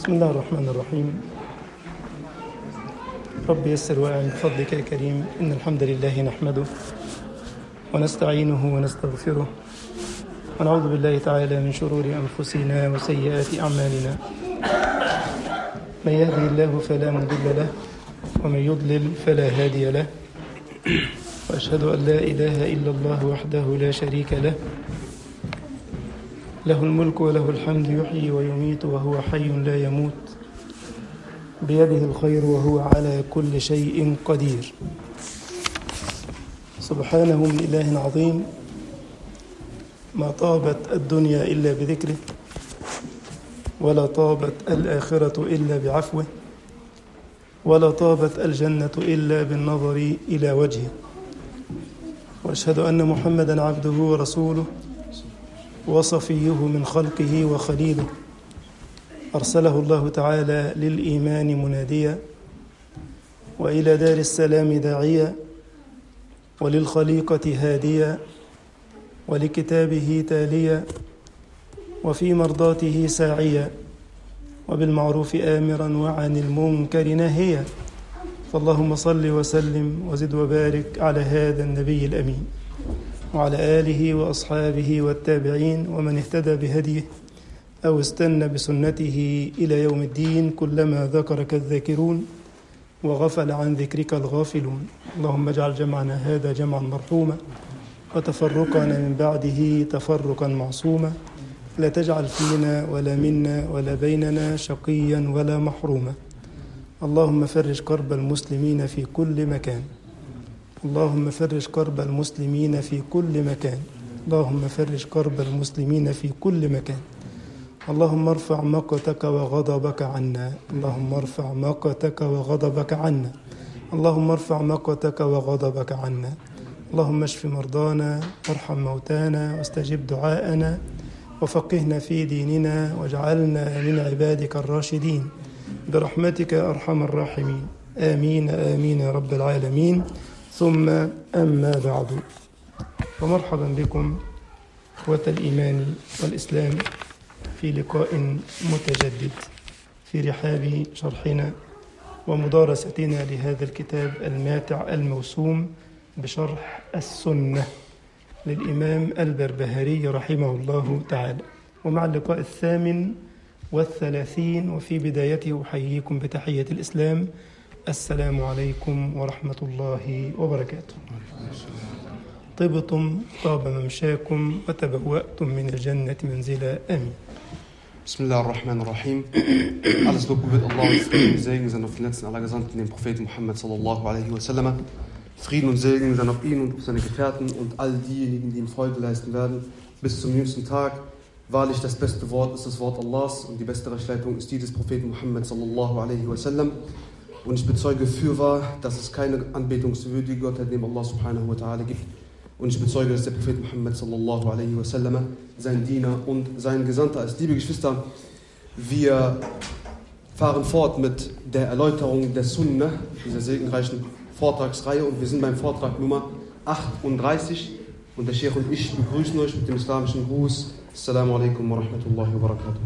بسم الله الرحمن الرحيم رب يسر واعن بفضلك يا كريم إن الحمد لله نحمده ونستعينه ونستغفره ونعوذ بالله تعالى من شرور أنفسنا وسيئات أعمالنا من يهده الله فلا مضل له ومن يضلل فلا هادي له وأشهد أن لا إله إلا الله وحده لا شريك له له الملك وله الحمد يحيي ويميت وهو حي لا يموت بيده الخير وهو على كل شيء قدير سبحانه من إله عظيم ما طابت الدنيا إلا بذكره ولا طابت الآخرة إلا بعفوه ولا طابت الجنة إلا بالنظر إلى وجهه وأشهد أن محمدا عبده ورسوله وصفيه من خلقه وخليله أرسله الله تعالى للإيمان مناديا وإلى دار السلام داعيا وللخليقة هاديا ولكتابه تاليا وفي مرضاته ساعيا وبالمعروف آمرا وعن المنكر ناهيا فاللهم صل وسلم وزد وبارك على هذا النبي الأمين وعلى آله وأصحابه والتابعين ومن اهتدى بهديه أو استنى بسنته إلى يوم الدين كلما ذكرك الذاكرون وغفل عن ذكرك الغافلون اللهم اجعل جمعنا هذا جمعا مرحوما وتفرقنا من بعده تفرقا معصوما لا تجعل فينا ولا منا ولا بيننا شقيا ولا محروما اللهم فرج كرب المسلمين في كل مكان اللهم فرج كرب المسلمين في كل مكان اللهم فرج كرب المسلمين في كل مكان اللهم ارفع مقتك وغضبك عنا اللهم ارفع مقتك وغضبك عنا اللهم ارفع مقتك وغضبك عنا اللهم اشف مرضانا وارحم موتانا واستجب دعاءنا وفقهنا في ديننا واجعلنا من عبادك الراشدين برحمتك يا ارحم الراحمين امين امين يا رب العالمين ثم اما بعد فمرحبا بكم اخوه الايمان والاسلام في لقاء متجدد في رحاب شرحنا ومدارستنا لهذا الكتاب الماتع الموسوم بشرح السنه للامام البربهاري رحمه الله تعالى ومع اللقاء الثامن والثلاثين وفي بدايته احييكم بتحيه الاسلام السلام عليكم ورحمه الله وبركاته طبتم طاب ممشاكم وتبوأتم من الجنة منزلا آمين Bismillah ar-Rahman ar-Rahim. Alles Lob wird Allah und Frieden und Segen sein auf den letzten aller Gesandten, den Propheten Muhammad sallallahu alaihi wasallam. Frieden und Segen sein auf ihn und auf seine Gefährten und all diejenigen, die ihm Folge leisten werden, bis zum jüngsten Tag. Wahrlich, das beste Wort ist das Wort Allahs und die beste Rechtsleitung ist die des Propheten Muhammad sallallahu alaihi wasallam. Und ich bezeuge fürwahr, dass es keine anbetungswürdige Gottheit neben Allah subhanahu wa ta'ala gibt. Und ich bezeuge, dass der Prophet Muhammad sallallahu alaihi wasallam sein Diener und sein Gesandter ist. Liebe Geschwister, wir fahren fort mit der Erläuterung der Sunna, dieser segenreichen Vortragsreihe. Und wir sind beim Vortrag Nummer 38. Und der Sheikh und ich begrüßen euch mit dem islamischen Gruß. Assalamu alaikum wa rahmatullahi wa barakatuh.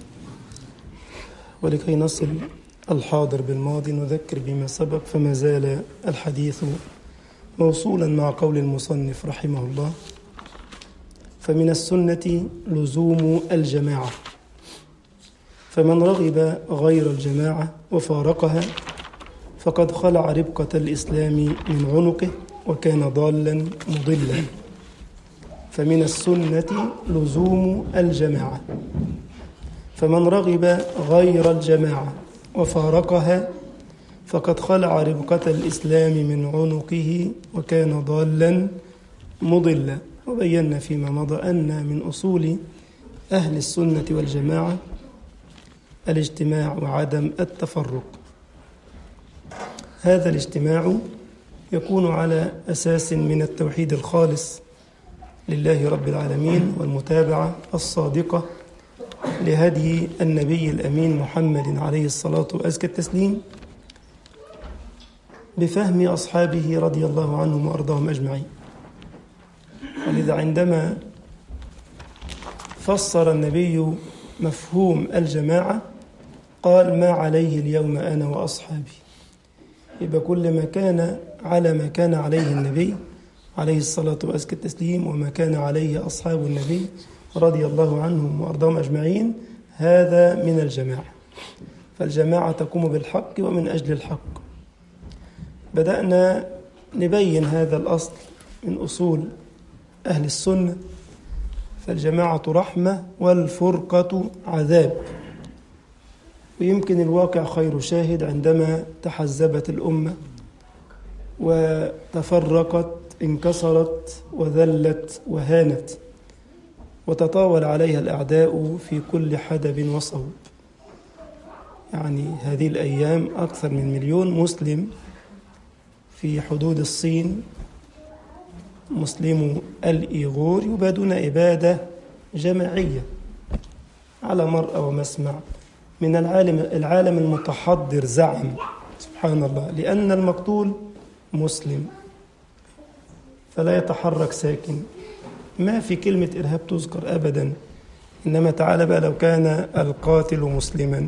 ولكي نصل الحاضر بالماضي نذكر بما سبق فما زال الحديث موصولا مع قول المصنف رحمه الله فمن السنة لزوم الجماعة فمن رغب غير الجماعة وفارقها فقد خلع ربقة الإسلام من عنقه وكان ضالا مضلا فمن السنة لزوم الجماعة فمن رغب غير الجماعة وفارقها فقد خلع ربقة الإسلام من عنقه وكان ضالا مضلا وبينا فيما مضى أن من أصول أهل السنة والجماعة الاجتماع وعدم التفرق هذا الاجتماع يكون على أساس من التوحيد الخالص لله رب العالمين والمتابعة الصادقة لهدي النبي الأمين محمد عليه الصلاة وأزكى التسليم بفهم أصحابه رضي الله عنهم وأرضاهم أجمعين ولذا عندما فسر النبي مفهوم الجماعة قال ما عليه اليوم أنا وأصحابي يبقى كل ما كان على ما كان عليه النبي عليه الصلاة وأزكى التسليم وما كان عليه أصحاب النبي رضي الله عنهم وأرضاهم أجمعين هذا من الجماعة فالجماعة تقوم بالحق ومن أجل الحق بدأنا نبين هذا الأصل من أصول أهل السنة فالجماعة رحمة والفرقة عذاب ويمكن الواقع خير شاهد عندما تحزبت الأمة وتفرقت انكسرت وذلت وهانت وتطاول عليها الأعداء في كل حدب وصوب يعني هذه الأيام أكثر من مليون مسلم في حدود الصين مسلمو الإيغور يبادون إبادة جماعية على مرأى ومسمع من العالم العالم المتحضر زعم سبحان الله لأن المقتول مسلم فلا يتحرك ساكن ما في كلمة إرهاب تذكر أبدا إنما تعالى بقى لو كان القاتل مسلما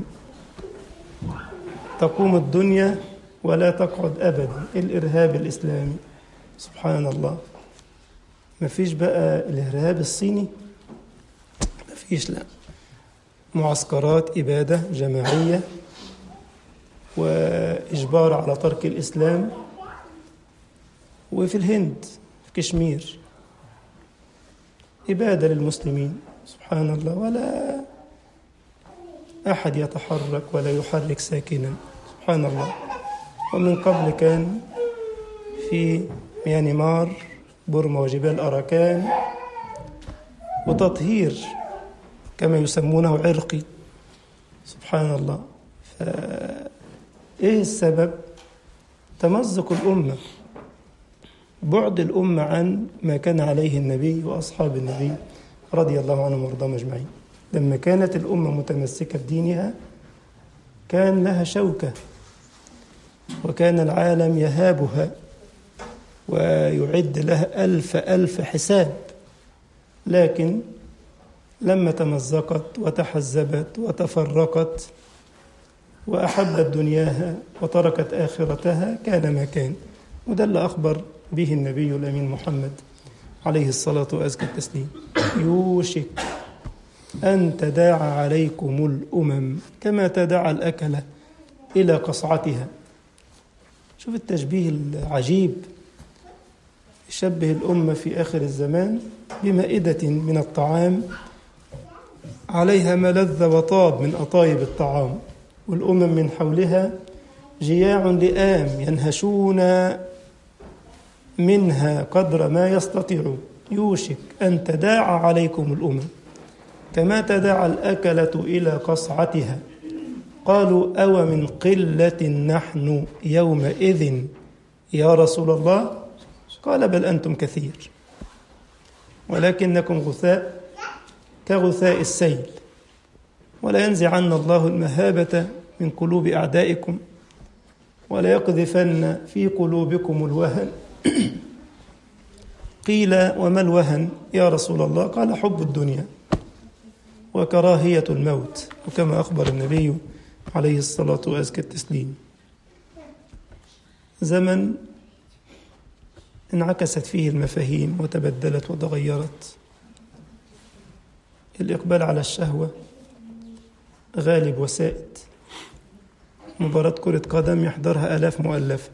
تقوم الدنيا ولا تقعد أبدا الإرهاب الإسلامي سبحان الله ما فيش بقى الإرهاب الصيني ما فيش لا معسكرات إبادة جماعية وإجبار على ترك الإسلام وفي الهند في كشمير إبادة للمسلمين سبحان الله ولا أحد يتحرك ولا يحرك ساكنا سبحان الله ومن قبل كان في ميانمار بورما وجبال أراكان وتطهير كما يسمونه عرقي سبحان الله فإيه السبب تمزق الأمة بعد الأمة عن ما كان عليه النبي وأصحاب النبي رضي الله عنهم وارضاهم أجمعين لما كانت الأمة متمسكة بدينها كان لها شوكة وكان العالم يهابها ويعد لها ألف ألف حساب لكن لما تمزقت وتحزبت وتفرقت وأحبت دنياها وتركت آخرتها كان ما كان وده اللي أخبر به النبي الأمين محمد عليه الصلاة وأزكى التسليم يوشك أن تداعى عليكم الأمم كما تداعى الأكلة إلى قصعتها شوف التشبيه العجيب يشبه الأمة في آخر الزمان بمائدة من الطعام عليها ما لذ وطاب من أطايب الطعام والأمم من حولها جياع لئام ينهشون منها قدر ما يستطيعون يوشك أن تداعى عليكم الأمم كما تداعى الأكلة إلى قصعتها قالوا أو من قلة نحن يومئذ يا رسول الله قال بل أنتم كثير ولكنكم غثاء كغثاء السيل ولا ينزعن الله المهابة من قلوب أعدائكم ولا يقذفن في قلوبكم الوهن قيل وما الوهن يا رسول الله قال حب الدنيا وكراهية الموت وكما أخبر النبي عليه الصلاة وأزكى التسليم زمن انعكست فيه المفاهيم وتبدلت وتغيرت الإقبال على الشهوة غالب وسائد مباراة كرة قدم يحضرها آلاف مؤلفة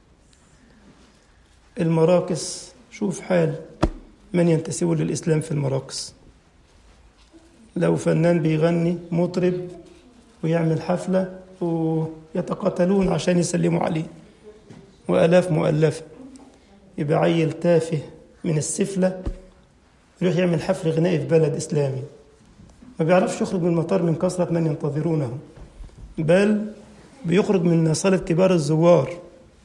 المراكز شوف حال من ينتسب للإسلام في المراكز لو فنان بيغني مطرب ويعمل حفلة ويتقاتلون عشان يسلموا عليه وآلاف مؤلفة يبقى عيل تافه من السفلة يروح يعمل حفل غنائي في بلد إسلامي ما بيعرفش يخرج من المطار من كثرة من ينتظرونه بل بيخرج من صالة كبار الزوار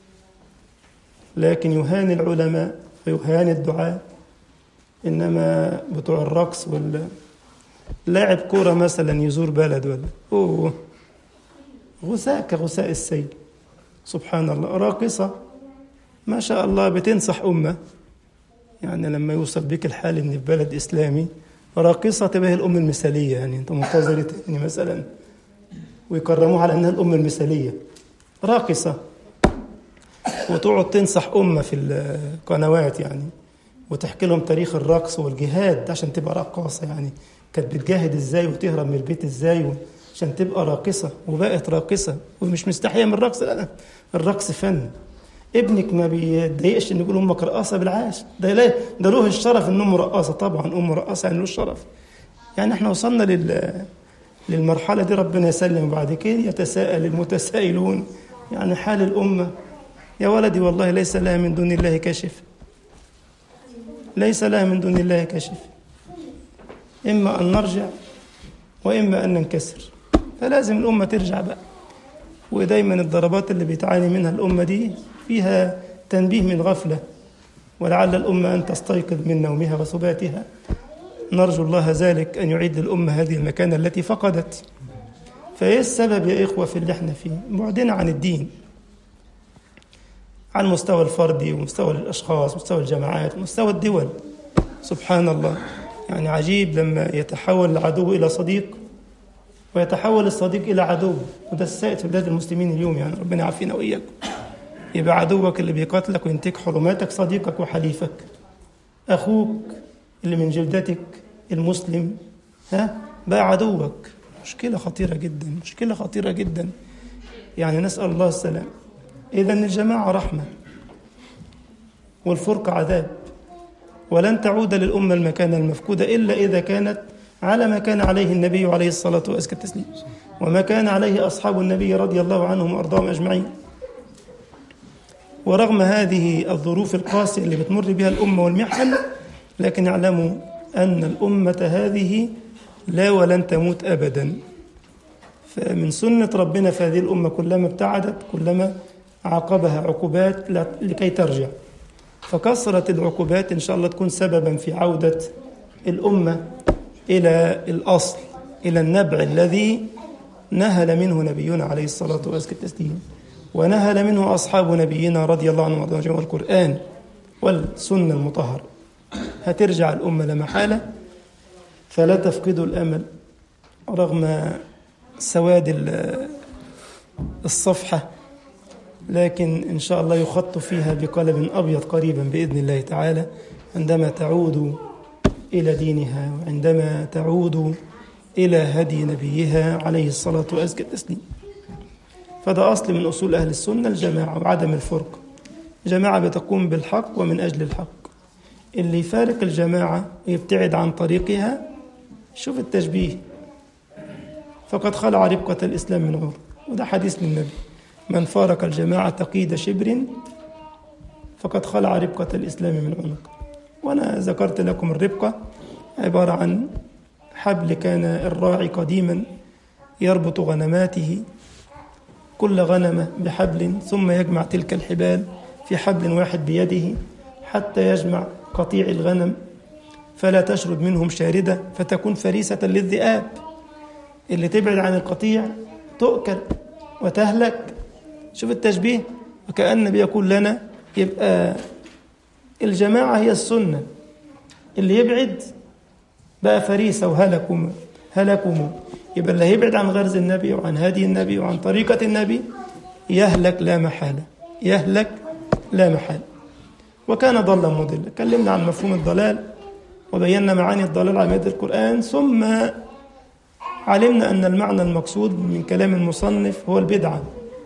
لكن يهان العلماء ويهان الدعاء إنما بتوع الرقص ولا لاعب كورة مثلا يزور بلد ولا أوه غثاء كغثاء السيل سبحان الله راقصة ما شاء الله بتنصح أمة يعني لما يوصل بك الحال إن في بلد إسلامي راقصة تبقى الأم المثالية يعني أنت منتظر يعني مثلا ويكرموها على أنها الأم المثالية راقصة وتقعد تنصح أمة في القنوات يعني وتحكي لهم تاريخ الرقص والجهاد عشان تبقى رقاصة يعني كانت بتجاهد ازاي وتهرب من البيت ازاي عشان تبقى راقصة وبقت راقصة ومش مستحية من الرقص لا الرقص فن ابنك ما بيتضايقش ان يقول امك رقاصه بالعاش ده لا ده له الشرف ان امه رقاصه طبعا امه رقاصه يعني له الشرف يعني احنا وصلنا لل للمرحله دي ربنا يسلم بعد كده يتساءل المتسائلون يعني حال الامه يا ولدي والله ليس لها من دون الله كاشف ليس لها من دون الله كاشف اما ان نرجع واما ان ننكسر فلازم الامه ترجع بقى ودايما الضربات اللي بتعاني منها الامه دي فيها تنبيه من غفله ولعل الامه ان تستيقظ من نومها وسباتها نرجو الله ذلك ان يعيد للامه هذه المكانه التي فقدت فايه السبب يا اخوه في اللي احنا فيه بعدنا عن الدين على المستوى الفردي ومستوى الاشخاص ومستوى الجماعات ومستوى الدول سبحان الله يعني عجيب لما يتحول العدو الى صديق ويتحول الصديق الى عدو وده السائد في بلاد المسلمين اليوم يعني ربنا يعافينا واياكم يبقى عدوك اللي بيقاتلك وينتهك حرماتك صديقك وحليفك اخوك اللي من جلدتك المسلم ها بقى عدوك مشكلة خطيرة جدا مشكلة خطيرة جدا يعني نسأل الله السلام إذا الجماعة رحمة والفرقة عذاب ولن تعود للأمة المكانة المفقودة إلا إذا كانت على ما كان عليه النبي عليه الصلاة وأزكى التسليم وما كان عليه أصحاب النبي رضي الله عنهم وأرضاهم أجمعين ورغم هذه الظروف القاسية اللي بتمر بها الأمة والمحن لكن اعلموا أن الأمة هذه لا ولن تموت أبدا فمن سنة ربنا في هذه الأمة كلما ابتعدت كلما عاقبها عقوبات لكي ترجع فكثرة العقوبات إن شاء الله تكون سببا في عودة الأمة إلى الأصل إلى النبع الذي نهل منه نبينا عليه الصلاة والسلام ونهل منه أصحاب نبينا رضي الله عنهم وارضاهم والقرآن والسنة المطهرة هترجع الأمة لا محالة فلا تفقدوا الأمل رغم سواد الصفحة لكن إن شاء الله يخط فيها بقلم أبيض قريبا بإذن الله تعالى عندما تعود إلى دينها وعندما تعود إلى هدي نبيها عليه الصلاة وأزكى التسليم فده أصل من أصول أهل السنة الجماعة وعدم الفرق جماعة بتقوم بالحق ومن أجل الحق اللي يفارق الجماعة ويبتعد عن طريقها شوف التشبيه فقد خلع ربقة الإسلام من غر وده حديث للنبي من فارق الجماعة تقيد شبر فقد خلع ربقة الإسلام من عنق وأنا ذكرت لكم الربقة عبارة عن حبل كان الراعي قديما يربط غنماته كل غنمة بحبل ثم يجمع تلك الحبال في حبل واحد بيده حتى يجمع قطيع الغنم فلا تشرد منهم شاردة فتكون فريسة للذئاب اللي تبعد عن القطيع تؤكل وتهلك شوف التشبيه وكأن بيقول لنا يبقى الجماعة هي السنة اللي يبعد بقى فريسة وهلكوا هلكوا يبقى اللي هيبعد عن غرز النبي وعن هدي النبي وعن طريقة النبي يهلك لا محالة يهلك لا محالة وكان ضلا مضلا كلمنا عن مفهوم الضلال وبينا معاني الضلال على مدى القرآن ثم علمنا أن المعنى المقصود من كلام المصنف هو البدعة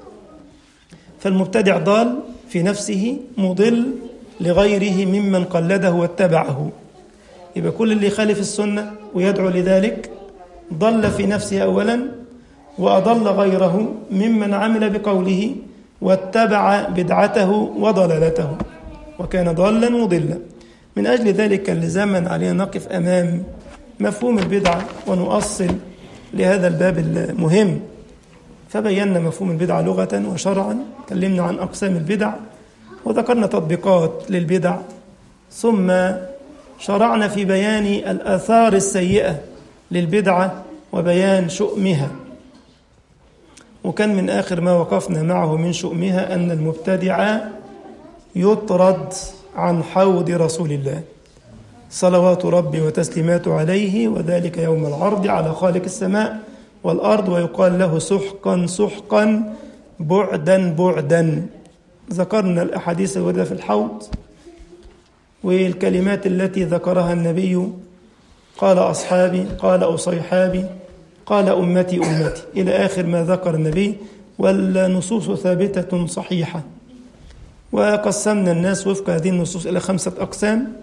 فالمبتدع ضال في نفسه مضل لغيره ممن قلده واتبعه يبقى كل اللي يخالف السنة ويدعو لذلك ضل في نفسه أولا وأضل غيره ممن عمل بقوله واتبع بدعته وضلالته وكان ضالا مضلا من أجل ذلك لزاما علينا نقف أمام مفهوم البدعة ونؤصل لهذا الباب المهم فبينا مفهوم البدعة لغة وشرعا تكلمنا عن أقسام البدع وذكرنا تطبيقات للبدع ثم شرعنا في بيان الآثار السيئة للبدعة وبيان شؤمها وكان من آخر ما وقفنا معه من شؤمها أن المبتدع يطرد عن حوض رسول الله صلوات ربي وتسليماته عليه وذلك يوم العرض على خالق السماء والأرض ويقال له سحقا سحقا بعدا بعدا ذكرنا الأحاديث الواردة في الحوض والكلمات التي ذكرها النبي قال أصحابي قال أصيحابي قال أمتي أمتي إلى آخر ما ذكر النبي والنصوص ثابتة صحيحة وقسمنا الناس وفق هذه النصوص إلى خمسة أقسام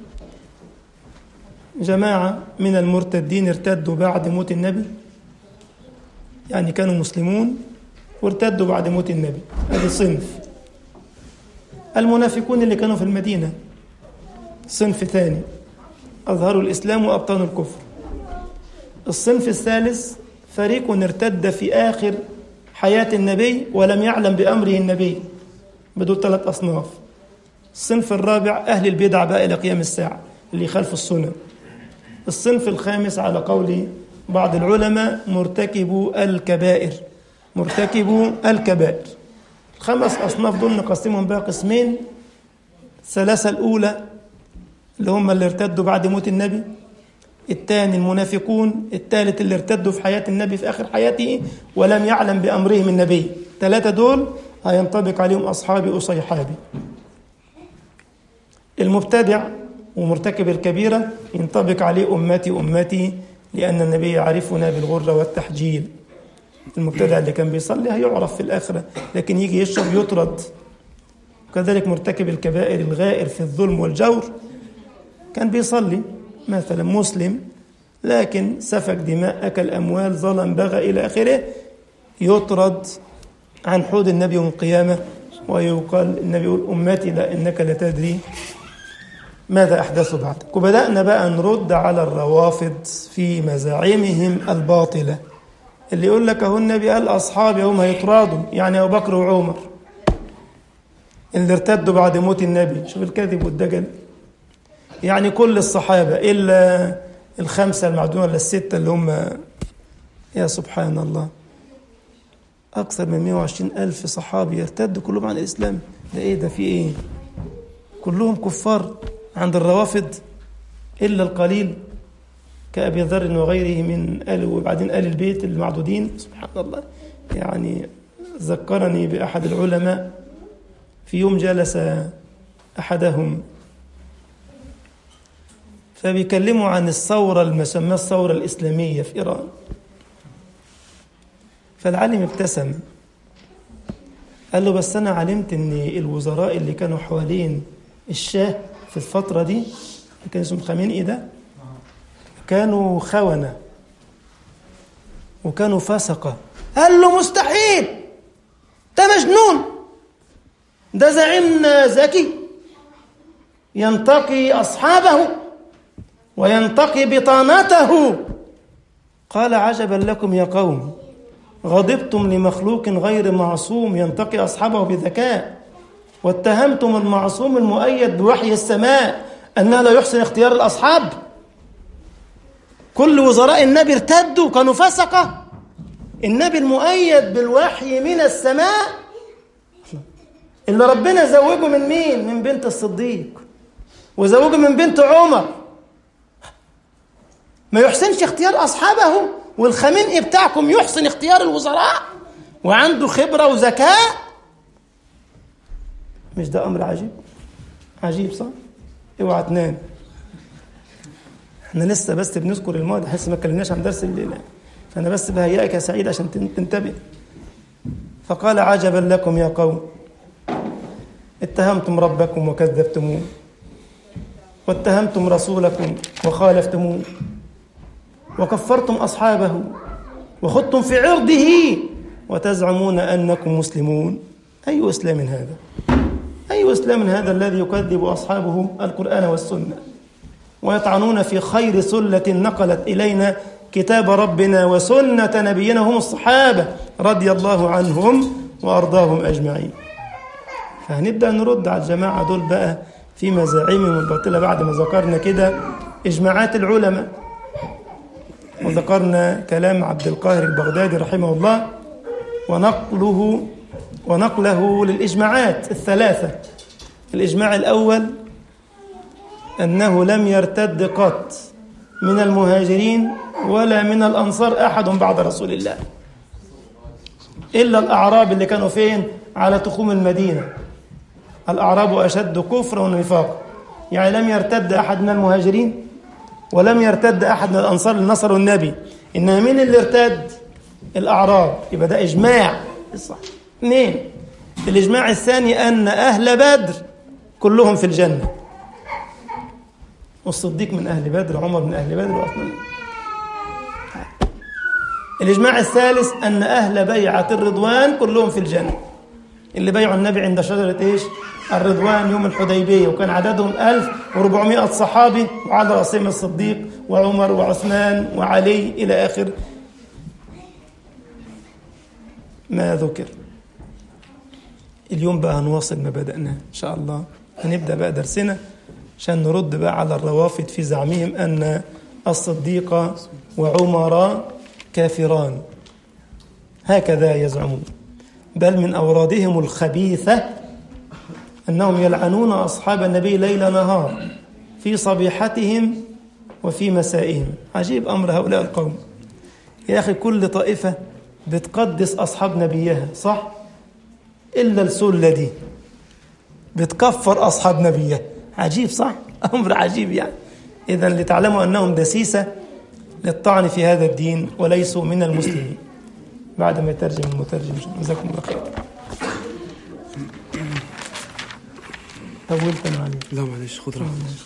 جماعة من المرتدين ارتدوا بعد موت النبي يعني كانوا مسلمون وارتدوا بعد موت النبي هذا صنف المنافقون اللي كانوا في المدينة صنف ثاني أظهروا الإسلام وأبطنوا الكفر الصنف الثالث فريق ارتد في آخر حياة النبي ولم يعلم بأمره النبي بدول ثلاث أصناف الصنف الرابع أهل البدع بقى إلى قيام الساعة اللي يخالفوا السنن الصنف الخامس على قول بعض العلماء مرتكبو الكبائر مرتكبو الكبائر الخمس أصناف دول نقسمهم بقى قسمين الثلاثة الأولى اللي هم اللي ارتدوا بعد موت النبي الثاني المنافقون الثالث اللي ارتدوا في حياة النبي في آخر حياته ولم يعلم بأمرهم النبي ثلاثة دول هينطبق عليهم أصحابي أصيحابي المبتدع ومرتكب الكبيرة ينطبق عليه أمتي أمتي لأن النبي يعرفنا بالغرة والتحجيل المبتدع اللي كان بيصلي هيعرف في الآخرة لكن يجي يشرب يطرد وكذلك مرتكب الكبائر الغائر في الظلم والجور كان بيصلي مثلا مسلم لكن سفك دماء أكل أموال ظلم بغى إلى آخره يطرد عن حوض النبي يوم القيامة ويقال النبي يقول أمتي لا إنك لا تدري ماذا أحدثوا بعدك وبدأنا بقى نرد على الروافض في مزاعمهم الباطلة اللي يقول لك أهو النبي قال أصحابي هم هيطردوا يعني أبو بكر وعمر اللي ارتدوا بعد موت النبي شوف الكذب والدجل يعني كل الصحابة إلا الخمسة المعدودة ولا الستة اللي هم يا سبحان الله أكثر من 120 ألف صحابي يرتدوا كلهم عن الإسلام ده إيه ده في إيه كلهم كفار عند الروافض إلا القليل كأبي ذر وغيره من آل وبعدين آل البيت المعدودين سبحان الله يعني ذكرني بأحد العلماء في يوم جلس أحدهم فبيكلموا عن الثورة المسمى الثورة الإسلامية في إيران فالعالم ابتسم قال له بس أنا علمت إن الوزراء اللي كانوا حوالين الشاه في الفترة دي اللي كان اسمه خامنئي ده كانوا خونة وكانوا فسقة قال له مستحيل ده مجنون ده زعيمنا ذكي ينتقي أصحابه وينتقي بطانته قال عجبا لكم يا قوم غضبتم لمخلوق غير معصوم ينتقي أصحابه بذكاء واتهمتم المعصوم المؤيد بوحي السماء أنه لا يحسن اختيار الأصحاب كل وزراء النبي ارتدوا كانوا فسقة النبي المؤيد بالوحي من السماء اللي ربنا زوجه من مين؟ من بنت الصديق وزوجه من بنت عمر ما يحسنش اختيار أصحابه والخمينئي بتاعكم يحسن اختيار الوزراء وعنده خبرة وذكاء مش ده أمر عجيب عجيب صح اوعى تنام احنا لسه بس بنذكر الماضي حس ما اتكلمناش عن درس الليله فانا بس بهيئك يا سعيد عشان تنتبه فقال عجبا لكم يا قوم اتهمتم ربكم وكذبتموه واتهمتم رسولكم وخالفتموه وكفرتم اصحابه وخضتم في عرضه وتزعمون انكم مسلمون اي اسلام هذا اي اسلام هذا الذي يكذب اصحابه القران والسنه ويطعنون في خير سله نقلت الينا كتاب ربنا وسنه نبينا هم الصحابه رضي الله عنهم وارضاهم اجمعين فهنبدا نرد على الجماعه دول بقى في مزاعمهم الباطله بعد ما ذكرنا كده اجماعات العلماء وذكرنا كلام عبد القاهر البغدادي رحمه الله ونقله ونقله للإجماعات الثلاثة الإجماع الأول أنه لم يرتد قط من المهاجرين ولا من الأنصار أحد بعد رسول الله إلا الأعراب اللي كانوا فين على تخوم المدينة الأعراب أشد كفرا ونفاقا يعني لم يرتد أحد من المهاجرين ولم يرتد أحد من الأنصار اللي نصروا النبي إنما مين اللي ارتد الأعراب يبقى ده إجماع صح اثنين الإجماع الثاني أن أهل بدر كلهم في الجنة والصديق من أهل بدر عمر من أهل بدر وعثمان الإجماع الثالث أن أهل بيعة الرضوان كلهم في الجنة اللي بيعوا النبي عند شجرة إيش الرضوان يوم الحديبية وكان عددهم 1400 صحابي وعلى رأسهم الصديق وعمر وعثمان وعلي إلى آخر ما ذكر اليوم بقى هنواصل ما بدأناه إن شاء الله هنبدأ بقى درسنا عشان نرد بقى على الروافد في زعمهم أن الصديق وعمر كافران هكذا يزعمون بل من أورادهم الخبيثة أنهم يلعنون أصحاب النبي ليل نهار في صبيحتهم وفي مسائهم عجيب أمر هؤلاء القوم يا أخي كل طائفة بتقدس أصحاب نبيها صح؟ إلا السلة دي بتكفر أصحاب نبيها عجيب صح؟ أمر عجيب يعني إذا لتعلموا أنهم دسيسة للطعن في هذا الدين وليسوا من المسلمين بعد ما يترجم المترجم جزاكم الله خير طولت انا عليك Ja, معلش, خد rein.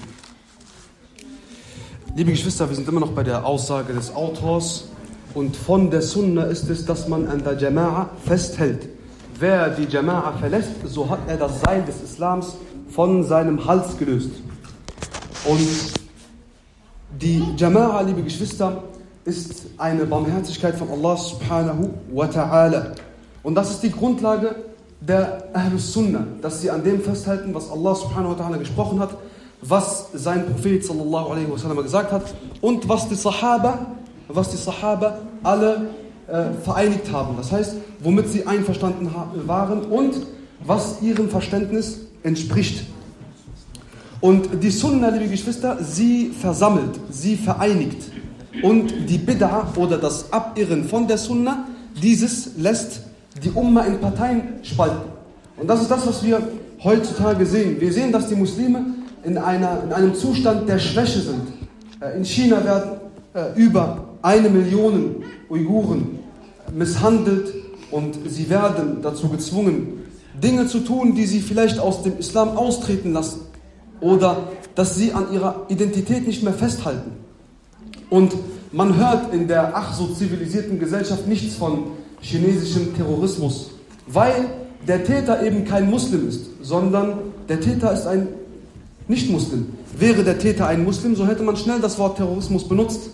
Liebe Geschwister, wir sind immer noch bei der Aussage des Autors. Und von der Sunna ist es, dass man an der Jama'a festhält. Wer die Jama'a verlässt, so hat er das Seil des Islams von seinem Hals gelöst. Und die Jama'a, liebe Geschwister, ist eine Barmherzigkeit von Allah subhanahu wa ta'ala. Und das ist die Grundlage der Ahlus Sunnah, dass sie an dem festhalten, was Allah subhanahu wa ta'ala gesprochen hat, was sein Prophet sallallahu alaihi wasallam gesagt hat und was die Sahaba, was die Sahaba alle äh, vereinigt haben. Das heißt, womit sie einverstanden ha- waren und was ihrem Verständnis entspricht. Und die Sunna, liebe Geschwister, sie versammelt, sie vereinigt. Und die Bid'a oder das Abirren von der Sunna, dieses lässt die Umma in Parteien spalten. Und das ist das, was wir heutzutage sehen. Wir sehen, dass die Muslime in, einer, in einem Zustand der Schwäche sind. Äh, In China werden äh, über eine Million Uiguren misshandelt und sie werden dazu gezwungen, Dinge zu tun, die sie vielleicht aus dem Islam austreten lassen oder dass sie an ihrer Identität nicht mehr festhalten. Und man hört in der ach so zivilisierten Gesellschaft nichts von chinesischem Terrorismus, weil der Täter eben kein Muslim ist, sondern der Täter ist ein Nicht-Muslim. Wäre der Täter ein Muslim, so hätte man schnell das Wort Terrorismus benutzt.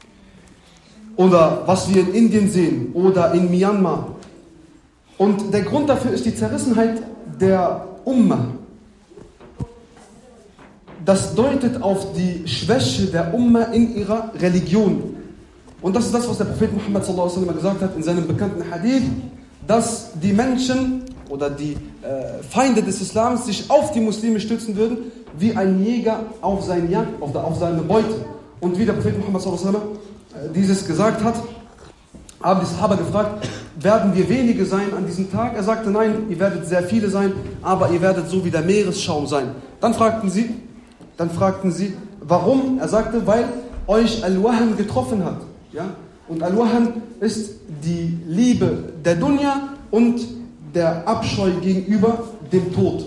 Oder was wir in Indien sehen oder in Myanmar. Und der Grund dafür ist die Zerrissenheit der Ummah. Das deutet auf die Schwäche der Ummah in ihrer Religion. Und das ist das, was der Prophet Muhammad sallallahu alaihi wasallam gesagt hat in seinem bekannten Hadith, dass die Menschen oder die äh, Feinde des Islams sich auf die Muslime stützen würden, wie ein Jäger auf, seine Jagd, auf, der, auf seine Beute. Und wie der Prophet Muhammad sallallahu alaihi wasallam äh, dieses gesagt hat, haben die Sahaba gefragt, werden wir wenige sein an diesem Tag? Er sagte, nein, ihr werdet sehr viele sein, aber ihr werdet so wie der Meeresschaum sein. Dann fragten sie, dann fragten sie, warum? Er sagte, weil euch Al-Wahan getroffen hat. Ja? Und Al-Wahan ist die Liebe der Dunya und der Abscheu gegenüber dem Tod.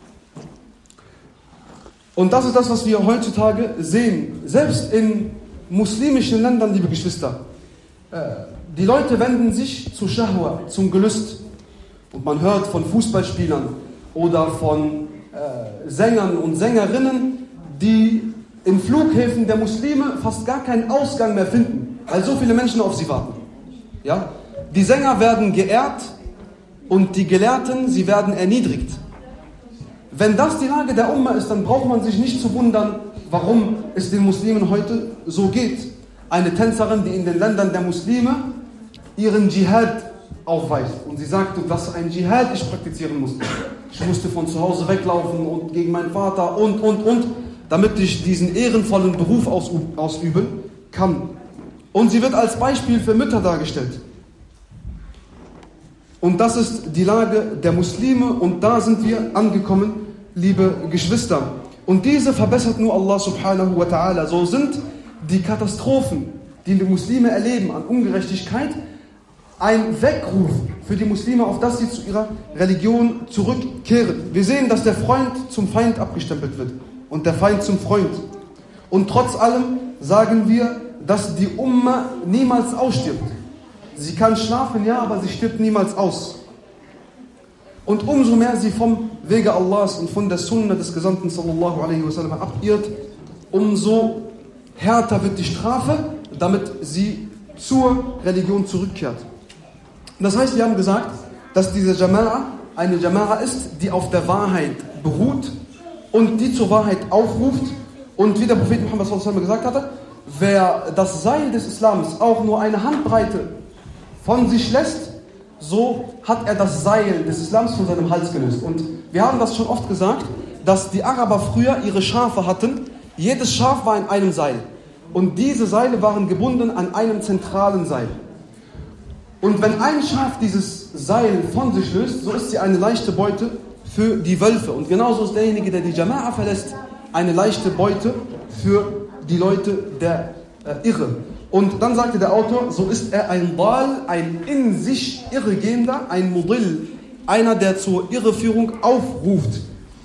Und das ist das, was wir heutzutage sehen. Selbst in muslimischen Ländern, liebe Geschwister. Äh, die Leute wenden sich zu Shahwa, zum Gelüst. Und man hört von Fußballspielern oder von äh, Sängern und Sängerinnen, die in Flughäfen der Muslime fast gar keinen Ausgang mehr finden, weil so viele Menschen auf sie warten. Ja? Die Sänger werden geehrt und die Gelehrten, sie werden erniedrigt. Wenn das die Lage der Umma ist, dann braucht man sich nicht zu wundern, warum es den Muslimen heute so geht. Eine Tänzerin, die in den Ländern der Muslime ihren Dschihad aufweist. Und sie sagte, was für ein Dschihad ich praktizieren musste. Ich musste von zu Hause weglaufen und gegen meinen Vater und, und, und, damit ich diesen ehrenvollen Beruf ausüben kann. Und sie wird als Beispiel für Mütter dargestellt. Und das ist die Lage der Muslime und da sind wir angekommen, liebe Geschwister. Und diese verbessert nur Allah subhanahu wa ta'ala. So sind die Katastrophen, die die Muslime erleben an Ungerechtigkeit, ein Weckruf für die Muslime, auf dass sie zu ihrer Religion zurückkehren. Wir sehen, dass der Freund zum Feind abgestempelt wird und der Feind zum Freund. Und trotz allem sagen wir, dass die Umma niemals ausstirbt. Sie kann schlafen, ja, aber sie stirbt niemals aus. Und umso mehr sie vom Wege Allahs und von der Sunna des Gesandten sallallahu alaihi wasallam abirrt, umso härter wird die Strafe, damit sie zur Religion zurückkehrt. Das heißt, wir haben gesagt, dass diese Jama'a eine Jama'a ist, die auf der Wahrheit beruht und die zur Wahrheit aufruft. Und wie der Prophet Muhammad sallallahu alaihi wasallam gesagt hatte, wer das Seil des Islams auch nur eine Handbreite von sich lässt, so hat er das Seil des Islams von seinem Hals gelöst. Und wir haben das schon oft gesagt, dass die Araber früher ihre Schafe hatten. Jedes Schaf war in einem Seil. Und diese Seile waren gebunden an einem zentralen Seil. Und wenn ein Schaf dieses Seil von sich löst, so ist sie eine leichte Beute für die Wölfe. Und genauso ist derjenige, der die Jama'a verlässt, eine leichte Beute für die Leute der äh, Irre. Und dann sagte der Autor, so ist er ein Dal, ein in sich Irregehender, ein Mudill, einer, der zur Irreführung aufruft.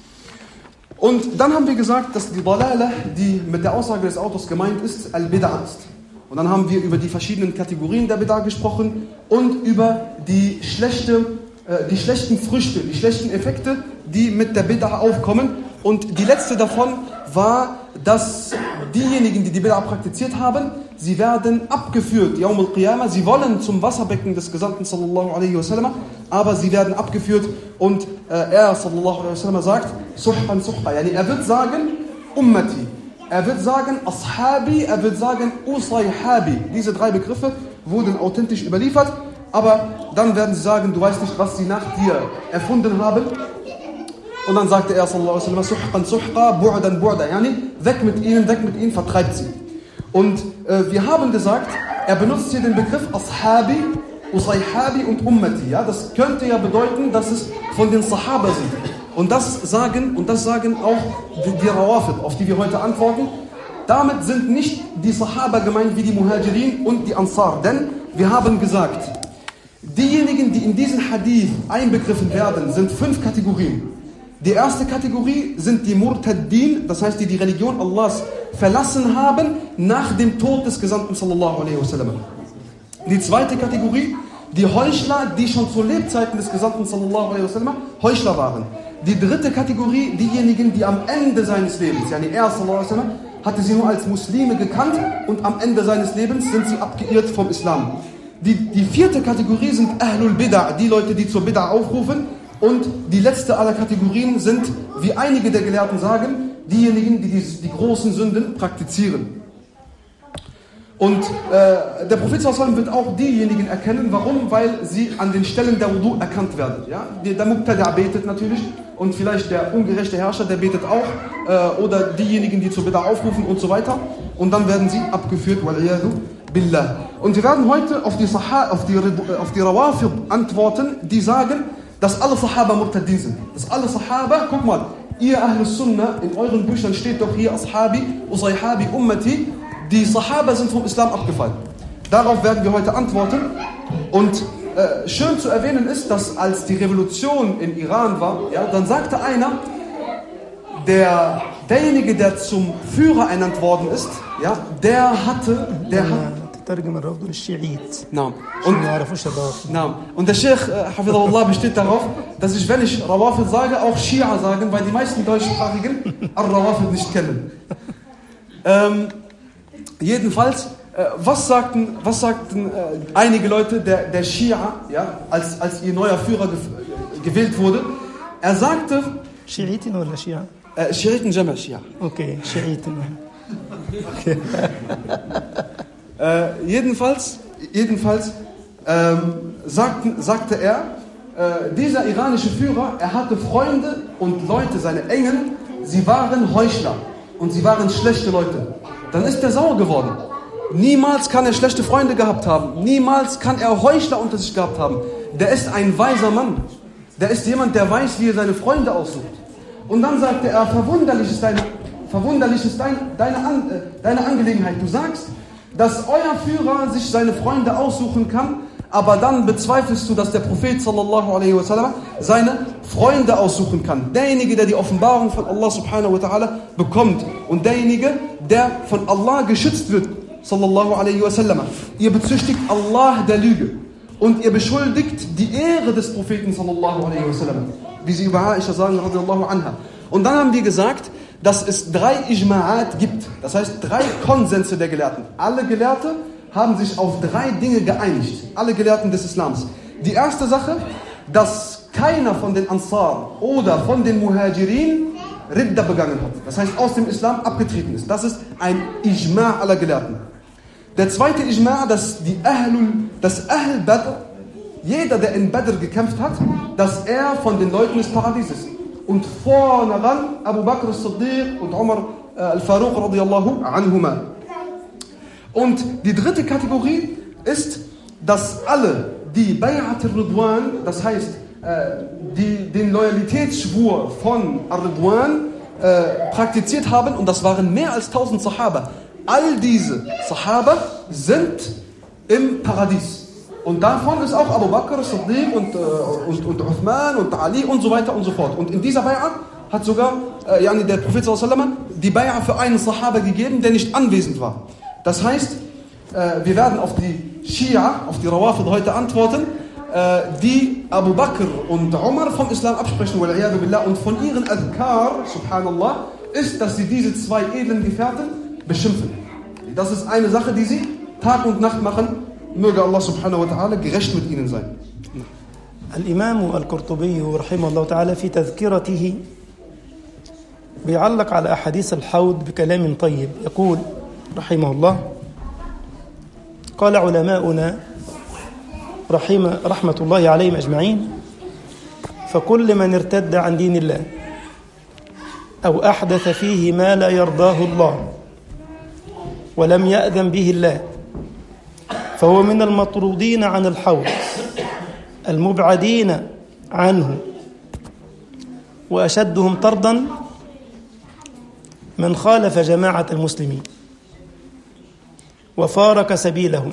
Und dann haben wir gesagt, dass die Dalala, die mit der Aussage des Autors gemeint ist, Al-Bid'a ist. Und dann haben wir über die verschiedenen Kategorien der Bid'a gesprochen und über die, schlechte, äh, die schlechten Früchte, die schlechten Effekte, die mit der Bid'a aufkommen. Und die letzte davon war, dass diejenigen, die die Bid'a praktiziert haben, sie werden abgeführt, Yawm al-Qiyamah, sie wollen zum Wasserbecken des Gesandten sallallahu alaihi wasallam, aber sie werden abgeführt und äh, er sallallahu alaihi wasallam sagt, Suhban Suhba, yani er wird sagen, Ummati, er wird sagen, Ashabi, er wird sagen, Usayhabi. Diese drei Begriffe wurden authentisch überliefert, aber dann werden sie sagen, du weißt nicht, was sie nach dir erfunden haben. Und dann sagte er sallallahu alaihi wasallam, Suhban Suhqa, Bu'dan Bu'da, yani weg mit ihnen, weg mit ihnen, vertreibt sie. Und äh, wir haben gesagt, er benutzt hier den Begriff Ashabi, Usayhabi und Ummati. Ja? Das könnte ja bedeuten, dass es von den Sahaba sind. Und das sagen, und das sagen auch die, die Rawafid, auf die wir heute antworten. Damit sind nicht die Sahaba gemeint wie die Muhajirin und die Ansar. Denn wir haben gesagt, diejenigen, die in diesen Hadith einbegriffen werden, sind fünf Kategorien. Die erste Kategorie sind die Murtaddin, das heißt, die die Religion Allahs verlassen haben nach dem Tod des Gesandten sallallahu alaihi wasallam. Die zweite Kategorie, die Heuchler, die schon zu Lebzeiten des Gesandten sallallahu alaihi wasallam Heuchler waren. Die dritte Kategorie, diejenigen, die am Ende seines Lebens, yani er sallallahu alaihi wasallam, hatte sie nur als Muslime gekannt und am Ende seines Lebens sind sie abgeirrt vom Islam. Die, die vierte Kategorie sind Ahlul Bid'ah, die Leute, die zur Bid'ah aufrufen und die letzte aller Kategorien sind, wie einige der Gelehrten sagen, diejenigen, die die, die großen Sünden praktizieren. Und äh, der Prophet wird auch diejenigen erkennen, warum? Weil sie an den Stellen der Wudu erkannt werden. Ja? Der Muqtada betet natürlich und vielleicht der ungerechte Herrscher, der betet auch. Äh, oder diejenigen, die zur Beda aufrufen und so weiter. Und dann werden sie abgeführt. Billah. Und wir werden heute auf die, Sahha, auf die, auf die Rawafid antworten, die sagen, dass alle Sahaba Murtadin sind. Dass alle Sahaba, guck mal, ihr Ahlus Sunnah, in euren Büchern steht doch hier Ashabi, Usayhabi, Ummati, die Sahaba sind vom Islam abgefallen. Darauf werden wir heute antworten. Und äh, schön zu erwähnen ist, dass als die Revolution in Iran war, ja, dann sagte einer, der, derjenige, der zum Führer ernannt worden ist, ja, der hatte, der hat, ترجم الرفض للشيعيت نعم عشان und, ما يعرفوش الرافض نعم. und der Sheikh äh, Hafidahullah besteht darauf, dass ich, wenn ich Rawafid sage, auch Shia sagen, weil die meisten deutschsprachigen Al-Rawafid nicht kennen. Ähm, jedenfalls, äh, was sagten, was sagten äh, einige Leute, der, der Shia, ja, als, als ihr neuer Führer ge gewählt wurde? Er sagte, شيعيتين ولا شيعة؟ äh, Shiritin Jamal Shia. اوكي شيعيتين Äh, jedenfalls, jedenfalls ähm, sagten, sagte er, äh, dieser iranische Führer, er hatte Freunde und Leute, seine Engen, sie waren Heuchler und sie waren schlechte Leute. Dann ist er sauer geworden. Niemals kann er schlechte Freunde gehabt haben. Niemals kann er Heuchler unter sich gehabt haben. Der ist ein weiser Mann. Der ist jemand, der weiß, wie er seine Freunde aussucht. Und dann sagte er, verwunderlich ist deine, verwunderlich ist dein, deine, An, äh, deine Angelegenheit. Du sagst, dass euer Führer sich seine Freunde aussuchen kann, aber dann bezweifelst du, dass der Prophet sallallahu alaihi wasallam seine Freunde aussuchen kann. Derjenige, der die Offenbarung von Allah subhanahu wa ta'ala bekommt und derjenige, der von Allah geschützt wird, sallallahu alaihi wasallam. Ihr bezüchtigt Allah der Lüge und ihr beschuldigt die Ehre des Propheten sallallahu alaihi wasallam, wie sie über Aisha sagen, radiallahu anha. Und dann haben wir gesagt, dass es drei Ijma'at gibt, das heißt drei Konsense der Gelehrten. Alle Gelehrte haben sich auf drei Dinge geeinigt, alle Gelehrten des Islams. Die erste Sache, dass keiner von den Ansar oder von den Muhajirin Ridda begangen hat. Das heißt, aus dem Islam abgetreten ist. Das ist ein Ijma' aller Gelehrten. Der zweite Ijma', dass die Ahlul, das Ahl Badr, jeder, der in Badr gekämpft hat, dass er von den Leuten des Paradieses ist. Und vorne ran Abu Bakr as-Siddiq und Umar äh, al-Faruq radiallahu anhuma. Und die dritte Kategorie ist, dass alle, die Bay'at al-Ridwan, das heißt, äh, die den Loyalitätsschwur von al-Ridwan äh, praktiziert haben, und das waren mehr als 1000 Sahaba. All diese Sahaba sind im Paradies. Und davon ist auch Abu Bakr, Siddiq und, äh, und, und Uthman und Ali und so weiter und so fort. Und in dieser Bay'ah hat sogar äh, yani der Prophet sallam, die Bay'ah für einen Sahaba gegeben, der nicht anwesend war. Das heißt, äh, wir werden auf die Shia, auf die Rawafid heute antworten, äh, die Abu Bakr und Umar vom Islam absprechen, und von ihren Adhkar, subhanallah, ist, dass sie diese zwei edlen Gefährten beschimpfen. Das ist eine Sache, die sie Tag und Nacht machen. Möge Allah subhanahu wa ta'ala gerecht mit ihnen sein. الإمام القرطبي رحمه الله تعالى في تذكرته بيعلق على أحاديث الحوض بكلام طيب يقول رحمه الله قال علماؤنا رحمة, رحمة الله عليهم أجمعين فكل من ارتد عن دين الله أو أحدث فيه ما لا يرضاه الله ولم يأذن به الله فهو من المطرودين عن الحوض المبعدين عنه وأشدهم طردا من خالف جماعة المسلمين وفارق سبيلهم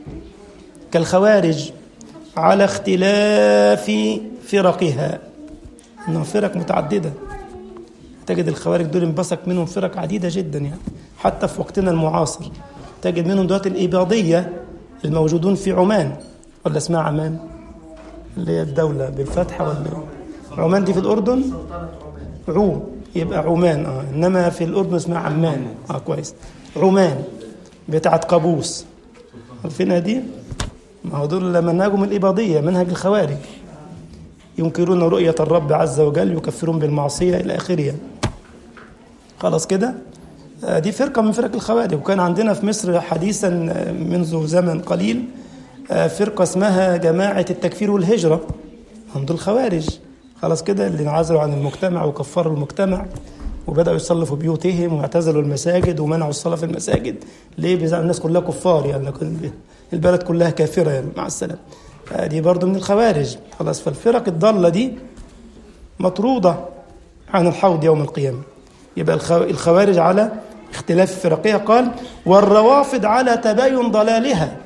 كالخوارج على اختلاف فرقها انها فرق متعدده تجد الخوارج دول انبثق منهم فرق عديده جدا يعني حتى في وقتنا المعاصر تجد منهم دلوقتي الاباضيه الموجودون في عمان ولا اسمها عمان اللي هي الدوله بالفتحه ولا عمان دي في الاردن عو يبقى عمان اه انما في الاردن اسمها عمان اه كويس عمان بتاعت قابوس عارفينها دي ما هو دول منهجهم الإباضية منهج الخوارج ينكرون رؤية الرب عز وجل يكفرون بالمعصية إلى آخره خلاص كده دي فرقة من فرق الخوارج وكان عندنا في مصر حديثا منذ زمن قليل فرقة اسمها جماعة التكفير والهجرة هم دول خوارج خلاص كده اللي انعزلوا عن المجتمع وكفروا المجتمع وبدأوا يصلوا في بيوتهم واعتزلوا المساجد ومنعوا الصلاة في المساجد ليه بيزعل الناس كلها كفار يعني البلد كلها كافرة يعني مع السلامة دي برضو من الخوارج خلاص فالفرق الضالة دي مطرودة عن الحوض يوم القيامة يبقى الخوارج على اختلاف الفرقية قال والروافض على تباين ضلالها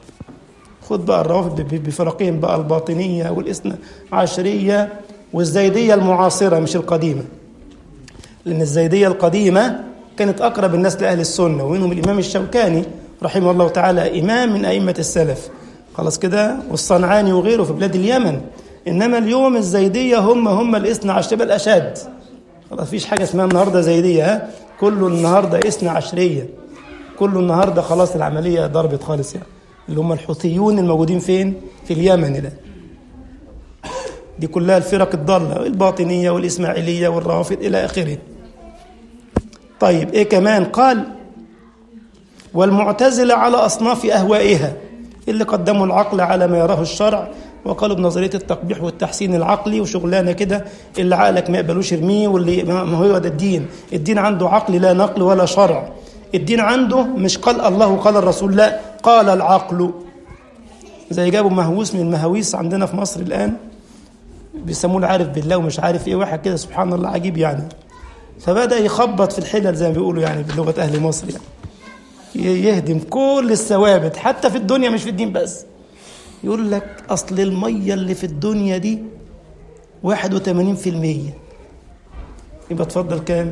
خد بقى الروافض بفرقين بقى الباطنية والإثنى عشرية والزيدية المعاصرة مش القديمة لأن الزيدية القديمة كانت أقرب الناس لأهل السنة ومنهم الإمام الشوكاني رحمه الله تعالى إمام من أئمة السلف خلاص كده والصنعاني وغيره في بلاد اليمن إنما اليوم الزيدية هم هم الاثنى عشر الأشد خلاص فيش حاجة اسمها النهاردة زيدية ها كله النهاردة اثنى عشرية كله النهاردة خلاص العملية ضربت خالص يعني اللي هم الحوثيون الموجودين فين في اليمن ده دي كلها الفرق الضالة الباطنية والإسماعيلية والرافض إلى آخره طيب إيه كمان قال والمعتزلة على أصناف أهوائها اللي قدموا العقل على ما يراه الشرع وقالوا بنظرية التقبيح والتحسين العقلي وشغلانة كده اللي عقلك ما يقبلوش ارميه واللي ما هو ده الدين الدين عنده عقل لا نقل ولا شرع الدين عنده مش قال الله وقال الرسول لا قال العقل زي جابوا مهووس من المهاويس عندنا في مصر الآن بيسموه عارف بالله ومش عارف ايه واحد كده سبحان الله عجيب يعني فبدأ يخبط في الحلل زي ما بيقولوا يعني بلغة أهل مصر يعني يهدم كل الثوابت حتى في الدنيا مش في الدين بس يقول لك أصل المية اللي في الدنيا دي 81% يبقى تفضل كام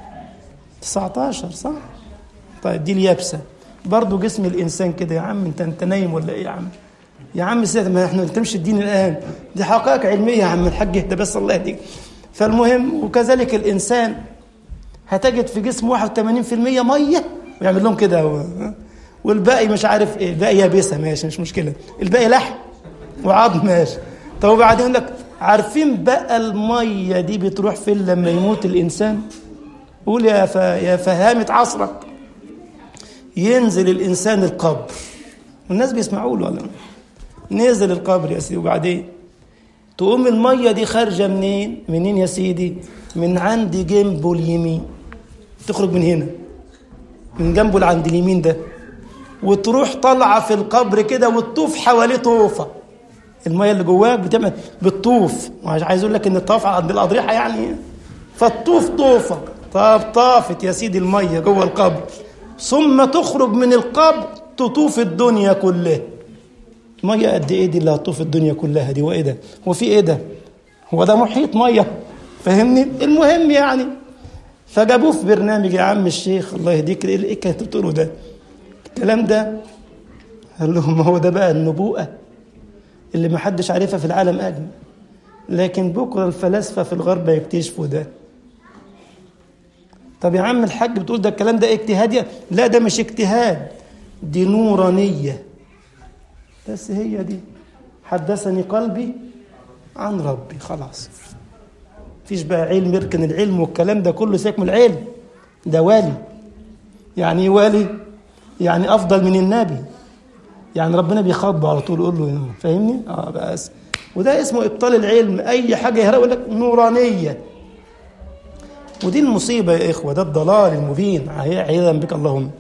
19 صح طيب دي اليابسة برضه جسم الإنسان كده يا عم أنت أنت نايم ولا إيه يا عم يا عم سيدي ما احنا نتمشي الدين الآن دي حقائق علمية يا عم الحاج اهدى بس الله يهديك فالمهم وكذلك الإنسان هتجد في جسمه 81% مية ويعمل لهم كده هو والباقي مش عارف ايه الباقي يابسة ماشي مش مشكلة الباقي لحم وعظم ماشي طب وبعدين يقول لك عارفين بقى المية دي بتروح فين لما يموت الإنسان قول يا ف... يا فهامة عصرك ينزل الإنسان القبر والناس بيسمعوا له ولا نزل القبر يا سيدي وبعدين تقوم المية دي خارجة منين منين يا سيدي من عند جنبه اليمين تخرج من هنا من جنبه اللي عند اليمين ده وتروح طالعة في القبر كده وتطوف حواليه طوفة المية اللي جواك بتعمل بتطوف عايز اقول لك ان الطواف عند الاضرحة يعني فتطوف طوفة طب طافت يا سيدي المية جوه القبر ثم تخرج من القبر تطوف الدنيا كلها مية قد ايه دي اللي هتطوف الدنيا كلها دي وايه ده هو في ايه ده هو ده محيط مية فاهمني المهم يعني فجابوه في برنامج يا عم الشيخ الله يهديك ايه اللي كنت بتقوله ده الكلام ده قال لهم ما هو ده بقى النبوءة اللي ما حدش عارفها في العالم أجمع لكن بكرة الفلاسفة في الغرب يكتشفوا ده طب يا عم الحاج بتقول ده الكلام ده اجتهاد لا ده مش اجتهاد دي نورانية بس هي دي حدثني قلبي عن ربي خلاص فيش بقى علم يركن العلم والكلام ده كله سيبك من العلم ده والي يعني ايه والي يعني افضل من النبي يعني ربنا بيخاطبه على طول يقول له فاهمني اه بس وده اسمه ابطال العلم اي حاجه يهرب يقول لك نورانيه ودي المصيبه يا اخوه ده الضلال المبين عياذا بك اللهم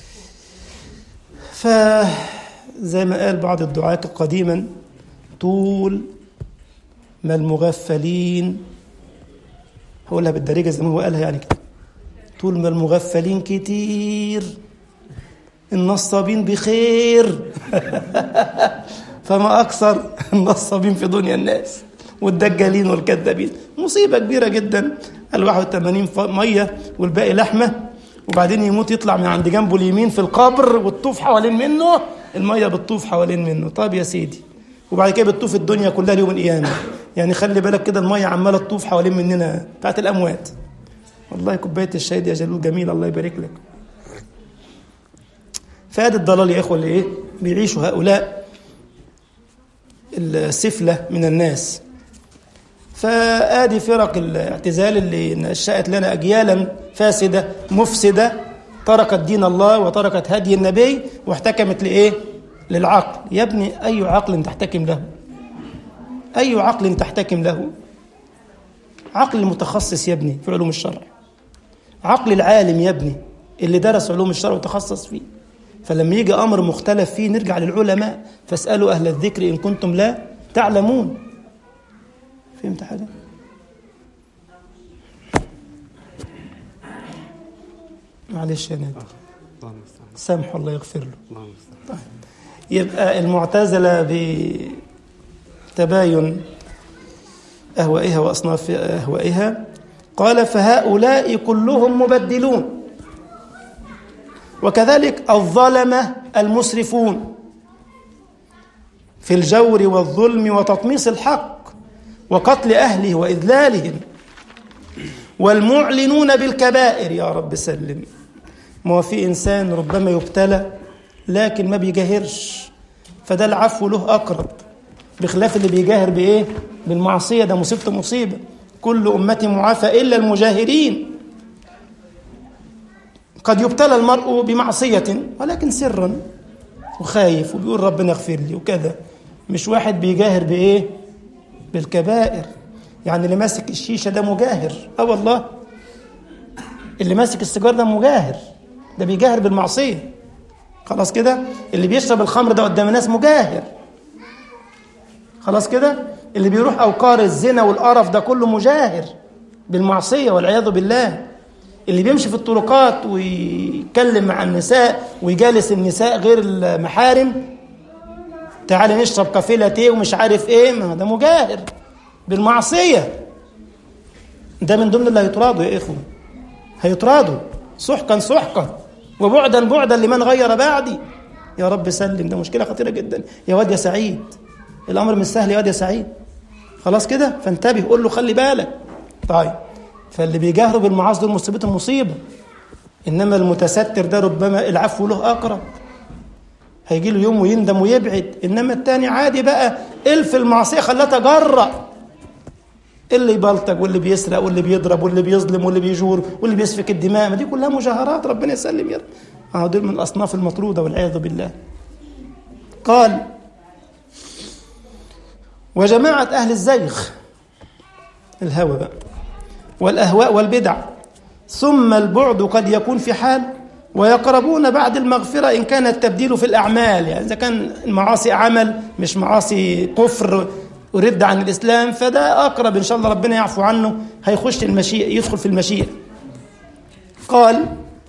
فزي ما قال بعض الدعاة قديما طول ما المغفلين هقولها بالدارجه زي ما هو قالها يعني كده طول ما المغفلين كتير النصابين بخير فما أكثر النصابين في دنيا الناس والدجالين والكذابين مصيبة كبيرة جدا الواحد 80 مية والباقي لحمة وبعدين يموت يطلع من عند جنبه اليمين في القبر والطوف حوالين منه المية بتطوف حوالين منه طب يا سيدي وبعد كده بتطوف الدنيا كلها ليوم القيامة يعني خلي بالك كده المية عمالة تطوف حوالين مننا بتاعت الأموات والله كوباية الشاي دي يا جلول جميلة الله يبارك لك فهذا الضلال يا إخوة اللي إيه بيعيشوا هؤلاء السفلة من الناس فآدي فرق الاعتزال اللي نشأت لنا أجيالا فاسدة مفسدة تركت دين الله وتركت هدي النبي واحتكمت لإيه للعقل يا ابني أي عقل تحتكم له أي عقل تحتكم له عقل المتخصص يا ابني في علوم الشرع عقل العالم يا ابني اللي درس علوم الشرع وتخصص فيه فلما يجي أمر مختلف فيه نرجع للعلماء فاسألوا أهل الذكر إن كنتم لا تعلمون فهمت حاجة؟ معلش يا نادي سامحه الله يغفر له طيب. يبقى المعتزلة بتباين أهوائها وأصناف أهوائها قال فهؤلاء كلهم مبدلون وكذلك الظلمة المسرفون في الجور والظلم وتطميس الحق وقتل أهله وإذلالهم والمعلنون بالكبائر يا رب سلم ما هو في إنسان ربما يبتلى لكن ما بيجاهرش فده العفو له أقرب بخلاف اللي بيجاهر بإيه؟ بالمعصية ده مصيبته مصيبة كل أمتي معافى إلا المجاهرين قد يبتلى المرء بمعصية ولكن سرا وخايف وبيقول ربنا اغفر لي وكذا مش واحد بيجاهر بإيه؟ بالكبائر يعني اللي ماسك الشيشة ده مجاهر اه والله اللي ماسك السيجار ده مجاهر ده بيجاهر بالمعصية خلاص كده اللي بيشرب الخمر ده قدام الناس مجاهر خلاص كده اللي بيروح أوقار الزنا والقرف ده كله مجاهر بالمعصية والعياذ بالله اللي بيمشي في الطرقات ويتكلم مع النساء ويجالس النساء غير المحارم تعالى نشرب كافيه لاتيه ومش عارف ايه ما ده مجاهر بالمعصيه ده من ضمن اللي هيطردوا يا اخوه هيطردوا سحقا سحقا وبعدا بعدا لمن غير بعدي يا رب سلم ده مشكله خطيره جدا يا واد يا سعيد الامر مش سهل يا واد يا سعيد خلاص كده فانتبه قول له خلي بالك طيب فاللي بيجاهروا بالمعاصي دول مصيبتهم مصيبه انما المتستر ده ربما العفو له اقرب هيجي له يوم ويندم ويبعد انما التاني عادي بقى الف المعصيه خلاه تجرأ اللي يبلطج واللي بيسرق واللي بيضرب واللي بيظلم واللي بيجور واللي بيسفك الدماء ما دي كلها مجاهرات ربنا يسلم يا رب اه دول من الاصناف المطروده والعياذ بالله قال وجماعه اهل الزيغ الهوى بقى والاهواء والبدع ثم البعد قد يكون في حال ويقربون بعد المغفرة إن كان التبديل في الأعمال يعني إذا كان المعاصي عمل مش معاصي كفر ورد عن الإسلام فده أقرب إن شاء الله ربنا يعفو عنه هيخش المشيئة يدخل في المشيئة قال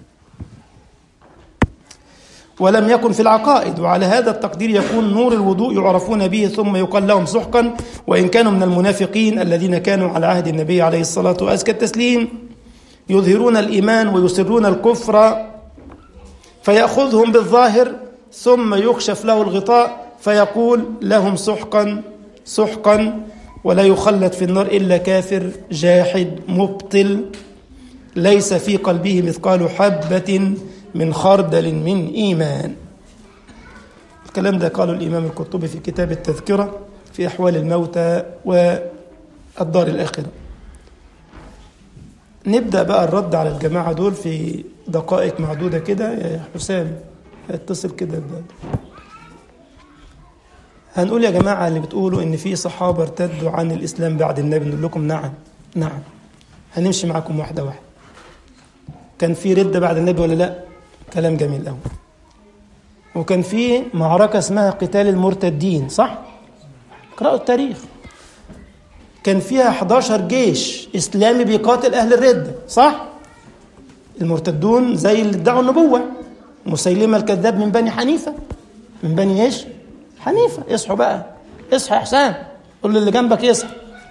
ولم يكن في العقائد وعلى هذا التقدير يكون نور الوضوء يعرفون به ثم يقال لهم سحقا وإن كانوا من المنافقين الذين كانوا على عهد النبي عليه الصلاة وأزكى التسليم يظهرون الإيمان ويسرون الكفر فيأخذهم بالظاهر ثم يكشف له الغطاء فيقول لهم سحقا سحقا ولا يخلد في النار إلا كافر جاحد مبطل ليس في قلبه مثقال حبة من خردل من إيمان الكلام ده قاله الإمام القرطبي في كتاب التذكرة في أحوال الموتى والدار الآخرة نبدأ بقى الرد على الجماعة دول في دقائق معدودة كده يا حسام اتصل كده ببال. هنقول يا جماعة اللي بتقولوا إن في صحابة ارتدوا عن الإسلام بعد النبي نقول لكم نعم نعم هنمشي معاكم واحدة واحدة كان في ردة بعد النبي ولا لا كلام جميل قوي وكان في معركة اسمها قتال المرتدين صح اقرأوا التاريخ كان فيها 11 جيش إسلامي بيقاتل أهل الردة صح المرتدون زي اللي ادعوا النبوة مسيلمة الكذاب من بني حنيفة من بني ايش حنيفة اصحوا بقى اصحى يا حسام قول للي جنبك يصحى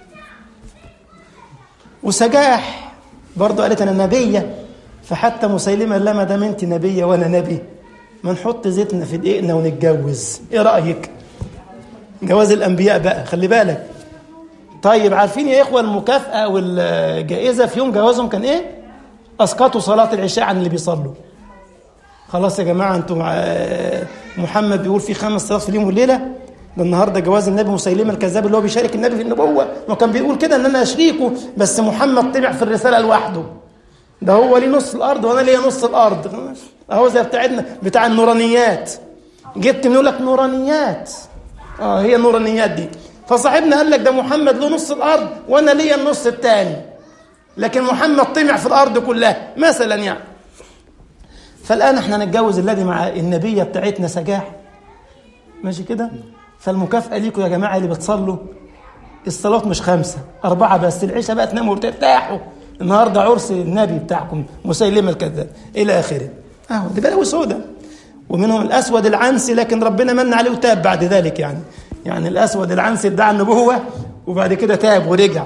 وسجاح برضه قالت انا نبيه فحتى مسيلمه قال لها ما دام انت نبيه وانا نبي ما نحط زيتنا في دقيقنا ونتجوز ايه رايك جواز الانبياء بقى خلي بالك طيب عارفين يا اخوه المكافاه والجائزه في يوم جوازهم كان ايه اسقطوا صلاه العشاء عن اللي بيصلوا خلاص يا جماعه انتم محمد بيقول في خمس صلوات في اليوم والليله ده النهارده جواز النبي مسيلمه الكذاب اللي هو بيشارك النبي في النبوه ما كان بيقول كده ان انا اشريكه بس محمد طلع في الرساله لوحده ده هو ليه نص الارض وانا ليا نص الارض اهو زي بتاعتنا بتاع النورانيات جبت من يقول لك نورانيات اه هي النورانيات دي فصاحبنا قال لك ده محمد له نص الارض وانا ليا النص الثاني لكن محمد طمع في الارض كلها مثلا يعني فالان احنا نتجوز الذي مع النبيه بتاعتنا سجاح ماشي كده فالمكافاه ليكم يا جماعه اللي بتصلوا الصلاه مش خمسه اربعه بس العشاء بقى تناموا وترتاحوا النهارده عرس النبي بتاعكم مسيلمه الكذاب الى اخره اهو دي بلاوي سودة ومنهم الاسود العنسي لكن ربنا من عليه وتاب بعد ذلك يعني يعني الاسود العنسي ادعى النبوه وبعد كده تاب ورجع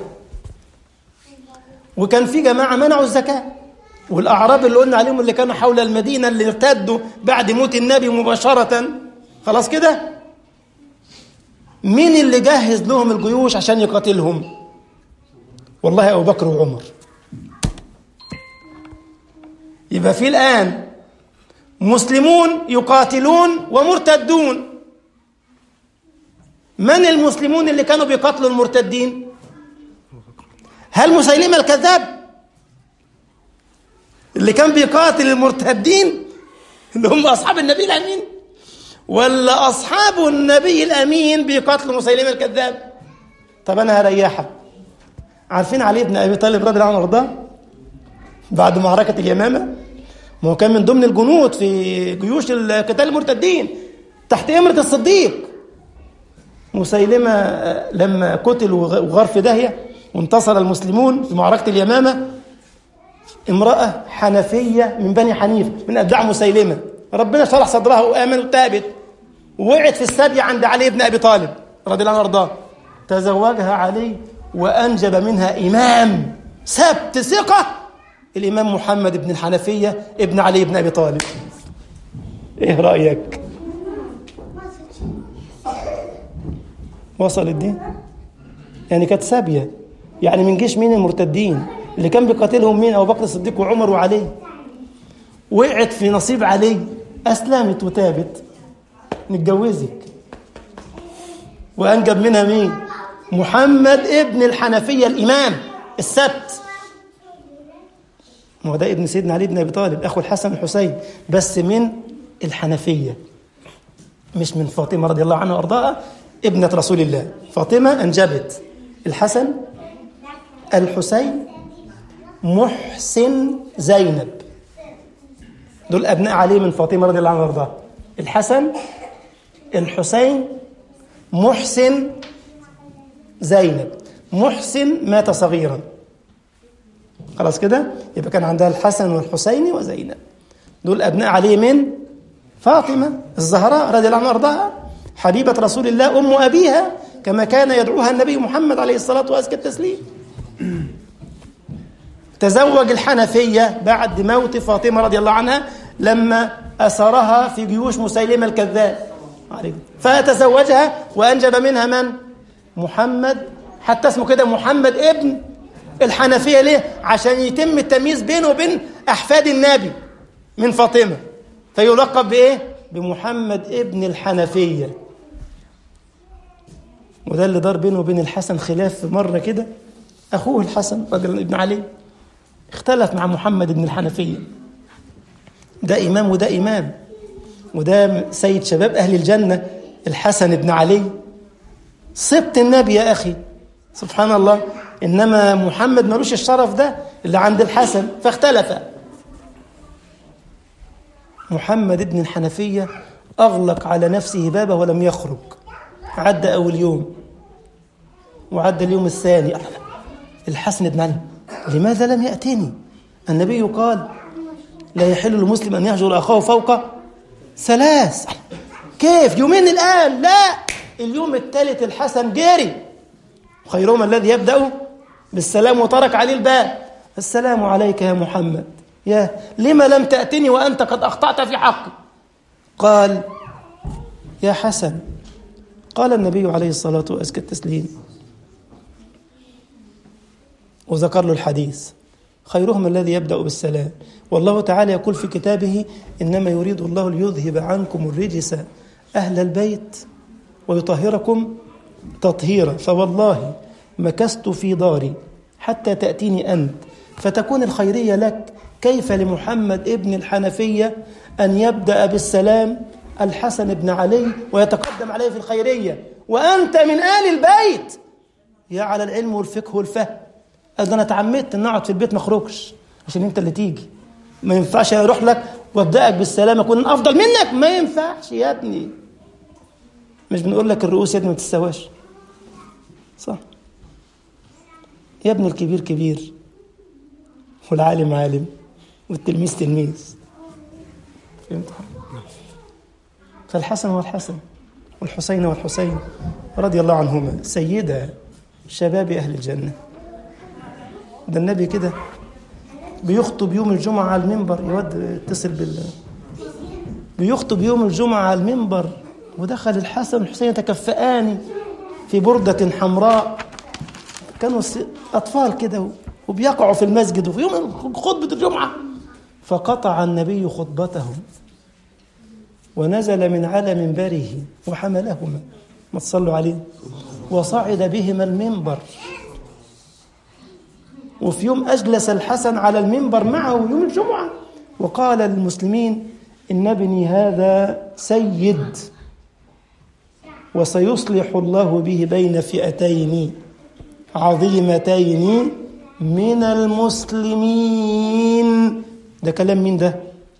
وكان في جماعه منعوا الزكاه والاعراب اللي قلنا عليهم اللي كانوا حول المدينه اللي ارتدوا بعد موت النبي مباشره خلاص كده مين اللي جهز لهم الجيوش عشان يقاتلهم والله ابو بكر وعمر يبقى في الان مسلمون يقاتلون ومرتدون من المسلمون اللي كانوا بيقاتلوا المرتدين هل مسيلمة الكذاب اللي كان بيقاتل المرتدين اللي هم أصحاب النبي الأمين ولا أصحاب النبي الأمين بيقاتلوا مسيلمة الكذاب طب أنا هريحك عارفين علي بن أبي طالب رضي الله عنه وارضاه بعد معركة اليمامة ما هو كان من ضمن الجنود في جيوش قتال المرتدين تحت إمرة الصديق مسيلمة آه، لما قتل وغ- وغار في داهية وانتصر المسلمون في معركة اليمامة امرأة حنفية من بني حنيف من أتباع مسيلمة ربنا شرح صدرها وآمن وتابت ووقعت في السبي عند علي بن أبي طالب رضي الله عنه وارضاه تزوجها علي وأنجب منها إمام سبت ثقة الإمام محمد بن الحنفية ابن علي بن أبي طالب إيه رأيك؟ وصلت دي؟ يعني كانت سابية يعني من جيش مين المرتدين اللي كان بيقاتلهم مين أبو بكر الصديق وعمر وعلي وقعت في نصيب علي أسلمت وتابت نتجوزك وأنجب منها مين محمد ابن الحنفية الإمام السبت ما هو ده ابن سيدنا علي بن أبي طالب أخو الحسن الحسين بس من الحنفية مش من فاطمة رضي الله عنها وأرضاها ابنة رسول الله فاطمة أنجبت الحسن الحسين محسن زينب دول أبناء علي من فاطمة رضي الله عنها وأرضاها الحسن الحسين محسن زينب محسن مات صغيرا خلاص كده يبقى كان عندها الحسن والحسين وزينب دول أبناء علي من فاطمة الزهراء رضي الله عنها وأرضاها حبيبة رسول الله أم أبيها كما كان يدعوها النبي محمد عليه الصلاة وأزكى التسليم تزوج الحنفية بعد موت فاطمة رضي الله عنها لما أسرها في جيوش مسيلمة الكذاب عليه. فتزوجها وأنجب منها من؟ محمد حتى اسمه كده محمد ابن الحنفية ليه؟ عشان يتم التمييز بينه وبين أحفاد النبي من فاطمة فيلقب بإيه؟ بمحمد ابن الحنفية وده اللي دار بينه وبين الحسن خلاف في مرة كده أخوه الحسن رضي الله ابن علي اختلف مع محمد بن الحنفية ده إمام وده إمام وده سيد شباب أهل الجنة الحسن بن علي صبت النبي يا أخي سبحان الله إنما محمد ملوش الشرف ده اللي عند الحسن فاختلف محمد بن الحنفية أغلق على نفسه بابه ولم يخرج عدى أول يوم وعدى اليوم الثاني الحسن بن علي لماذا لم يأتني النبي قال لا يحل للمسلم أن يهجر أخاه فوق ثلاث كيف يومين الآن لا اليوم الثالث الحسن جري خيرهم الذي يبدأ بالسلام وترك عليه الباب السلام عليك يا محمد يا لما لم تأتني وأنت قد أخطأت في حقي قال يا حسن قال النبي عليه الصلاة وأزكى التسليم وذكر له الحديث خيرهم الذي يبدأ بالسلام والله تعالى يقول في كتابه إنما يريد الله ليذهب عنكم الرجس أهل البيت ويطهركم تطهيرا فوالله مكست في داري حتى تأتيني أنت فتكون الخيرية لك كيف لمحمد ابن الحنفية أن يبدأ بالسلام الحسن بن علي ويتقدم عليه في الخيرية وأنت من آل البيت يا على العلم والفقه والفهم قال ده انا اتعمدت ان اقعد في البيت ما اخرجش عشان انت اللي تيجي ما ينفعش اروح لك وابداك بالسلام اكون افضل منك ما ينفعش يا ابني مش بنقول لك الرؤوس يا ابني ما تستواش صح يا ابني الكبير كبير والعالم عالم والتلميذ تلميذ فهمت فالحسن هو الحسن والحسين هو الحسين رضي الله عنهما سيدا شباب اهل الجنه ده النبي كده بيخطب يوم الجمعة على المنبر يود اتصل بالله بيخطب يوم الجمعة على المنبر ودخل الحسن والحسين يتكفئان في بردة حمراء كانوا أطفال كده وبيقعوا في المسجد وفي يوم خطبة الجمعة فقطع النبي خطبتهم ونزل من على منبره وحملهما ما تصلوا عليه وصعد بهما المنبر وفي يوم أجلس الحسن على المنبر معه يوم الجمعة وقال للمسلمين إن ابني هذا سيد وسيصلح الله به بين فئتين عظيمتين من المسلمين ده كلام مين ده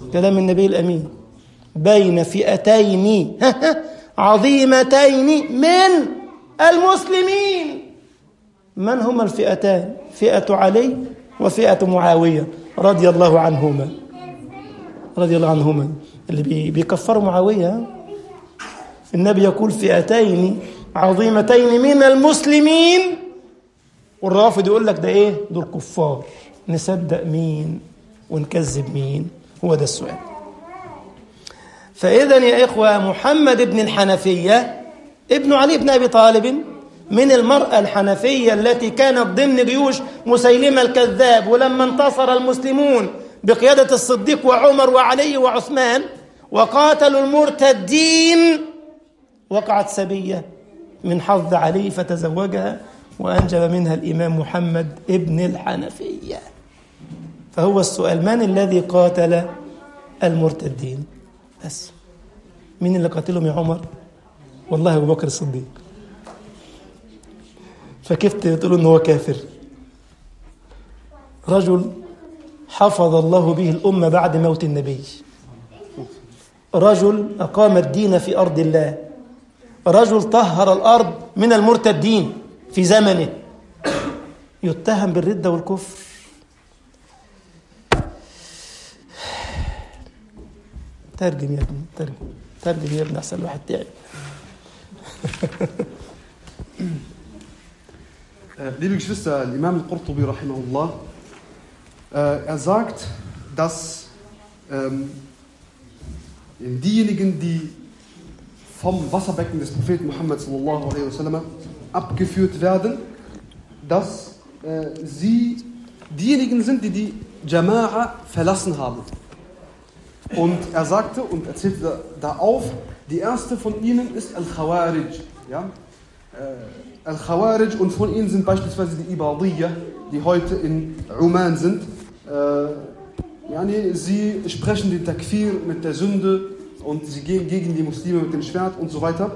كلام النبي الأمين بين فئتين عظيمتين من المسلمين من هما الفئتان فئة علي وفئة معاوية رضي الله عنهما رضي الله عنهما اللي بي- بيكفروا معاوية النبي يقول فئتين عظيمتين من المسلمين والرافض يقول لك ده ايه دول كفار نصدق مين ونكذب مين هو ده السؤال فإذا يا إخوة محمد بن الحنفية ابن علي بن أبي طالب من المرأة الحنفية التي كانت ضمن جيوش مسيلمة الكذاب ولما انتصر المسلمون بقيادة الصديق وعمر وعلي وعثمان وقاتلوا المرتدين وقعت سبية من حظ علي فتزوجها وأنجب منها الإمام محمد ابن الحنفية فهو السؤال من الذي قاتل المرتدين بس مين اللي قاتلهم يا عمر والله أبو بكر الصديق فكيف تقولوا إن هو كافر رجل حفظ الله به الأمة بعد موت النبي رجل أقام الدين في أرض الله رجل طهر الأرض من المرتدين في زمنه يتهم بالردة والكفر ترجم يا ابني ترجم ترجم يا ابني أحسن الواحد تعب Äh, liebe Geschwister, Imam al-Qurtubi rahimahullah, äh, er sagt, dass ähm, diejenigen, die vom Wasserbecken des Propheten Muhammad sallallahu alaihi wasallam abgeführt werden, dass äh, sie diejenigen sind, die die Jama'a verlassen haben. Und er sagte und erzählte da, da auf, die erste von ihnen ist Al-Khawarij. Ja? Äh, Al-Khawarij und von ihnen sind beispielsweise die Ibadiyya, die heute in Oman sind. Äh, yani, sie sprechen den Takfir mit der Sünde und sie gehen gegen die Muslime mit dem Schwert und so weiter.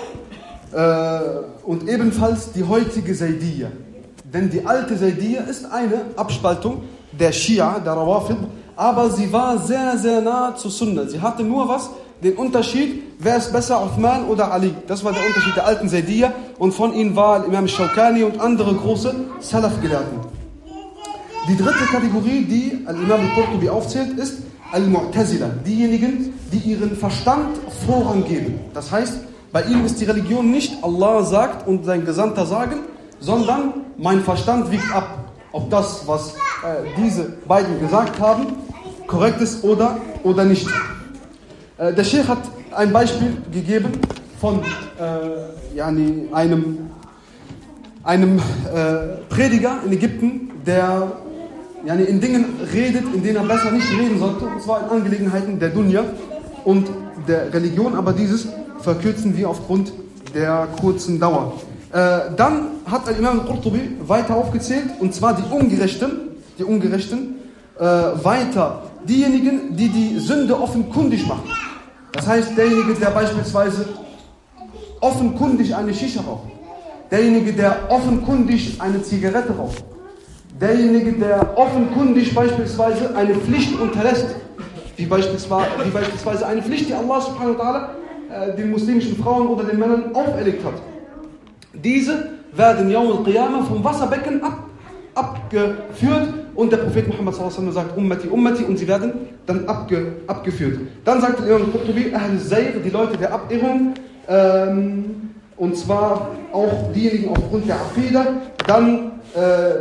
Äh, und ebenfalls die heutige Zaydiyya. Denn die alte Zaydiyya ist eine Abspaltung der Shia, der Rawafid, aber sie war sehr, sehr nah zu Sunna. Sie hatte nur was, den Unterschied, wer ist besser, Uthman oder Ali. Das war der Unterschied der alten Zaydiyya und von ihnen war Imam Shawkani und andere große Salaf-Gelehrten. Die dritte Kategorie, die Al-Imam al-Qurtubi aufzählt, ist Al-Mu'tazila. Diejenigen, die ihren Verstand Vorrang geben. Das heißt, bei ihnen ist die Religion nicht Allah sagt und sein Gesandter sagen, sondern mein Verstand wiegt ab, ob das, was äh, diese beiden gesagt haben, korrekt ist oder, oder nicht. Äh, der Sheikh hat ein Beispiel gegeben von äh, yani einem, einem äh, Prediger in Ägypten, der yani in Dingen redet, in denen er besser nicht reden sollte, und zwar in Angelegenheiten der Dunya und der Religion, aber dieses verkürzen wir aufgrund der kurzen Dauer. Äh, dann hat Imam al-Qurtubi weiter aufgezählt, und zwar die Ungerechten, die Ungerechten, äh, weiter diejenigen, die die Sünde offenkundig machen. Das heißt, derjenige, der beispielsweise offenkundig eine Shisha raucht, derjenige, der offenkundig eine Zigarette raucht, derjenige, der offenkundig beispielsweise eine Pflicht unterlässt, wie beispielsweise, wie beispielsweise eine Pflicht, die Allah subhanahu wa ta'ala äh, den muslimischen Frauen oder den Männern auferlegt hat. Diese werden Yawm al-Qiyamah vom Wasserbecken ab, abgeführt und der Prophet Muhammad sallallahu alaihi wasallam sagt Ummati, Ummati und sie werden dann abge, abgeführt. Dann sagt der Imam Qurtubi, Ahl Zayr, die Leute der Abirrung, ähm, und zwar auch diejenigen aufgrund der Aqidah, dann äh,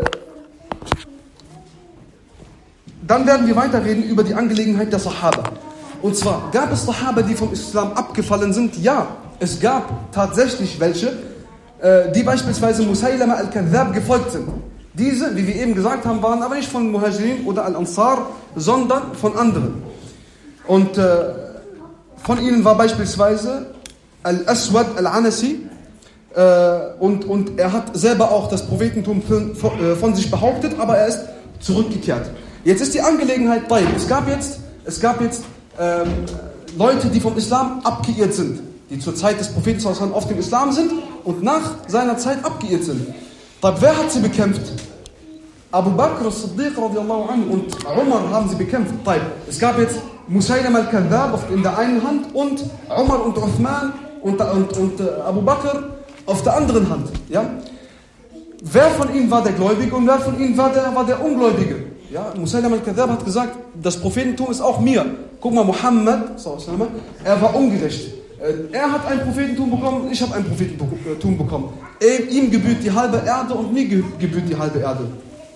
dann werden wir weiterreden über die Angelegenheit der Sahaba. Und zwar, gab es Sahaba, die vom Islam abgefallen sind? Ja, es gab tatsächlich welche, äh, die beispielsweise Musaylama al-Kadhab gefolgt sind. Diese, wie wir eben gesagt haben, waren aber nicht von Muhajirin oder Al-Ansar, sondern von anderen. Und äh, von ihnen war beispielsweise Al-Aswad al-Anasi, äh, und, und er hat selber auch das Prophetentum von, von, äh, von sich behauptet, aber er ist zurückgekehrt. Jetzt ist die Angelegenheit bei. Es gab jetzt, es gab jetzt ähm, Leute, die vom Islam abgeirrt sind, die zur Zeit des Propheten auf dem Islam sind und nach seiner Zeit abgeirrt sind. Aber wer hat sie bekämpft? Abu Bakr as-Siddiq radiallahu anhu und Umar haben sie bekämpft. Es gab jetzt Musaylim al-Kadhab in der einen Hand und Umar und Uthman und, und, und äh, Abu Bakr auf der anderen Hand. Ja? Wer von ihnen war der Gläubige und wer von ihnen war der, war der Ungläubige? Ja, Musaylim al-Kadhab hat gesagt, das Prophetentum ist auch mir. Guck mal, Muhammad, er war ungerecht. Äh, er hat ein Prophetentum bekommen, ich habe ein Prophetentum bekommen. Ihm gebührt die halbe Erde und mir gebührt die halbe Erde.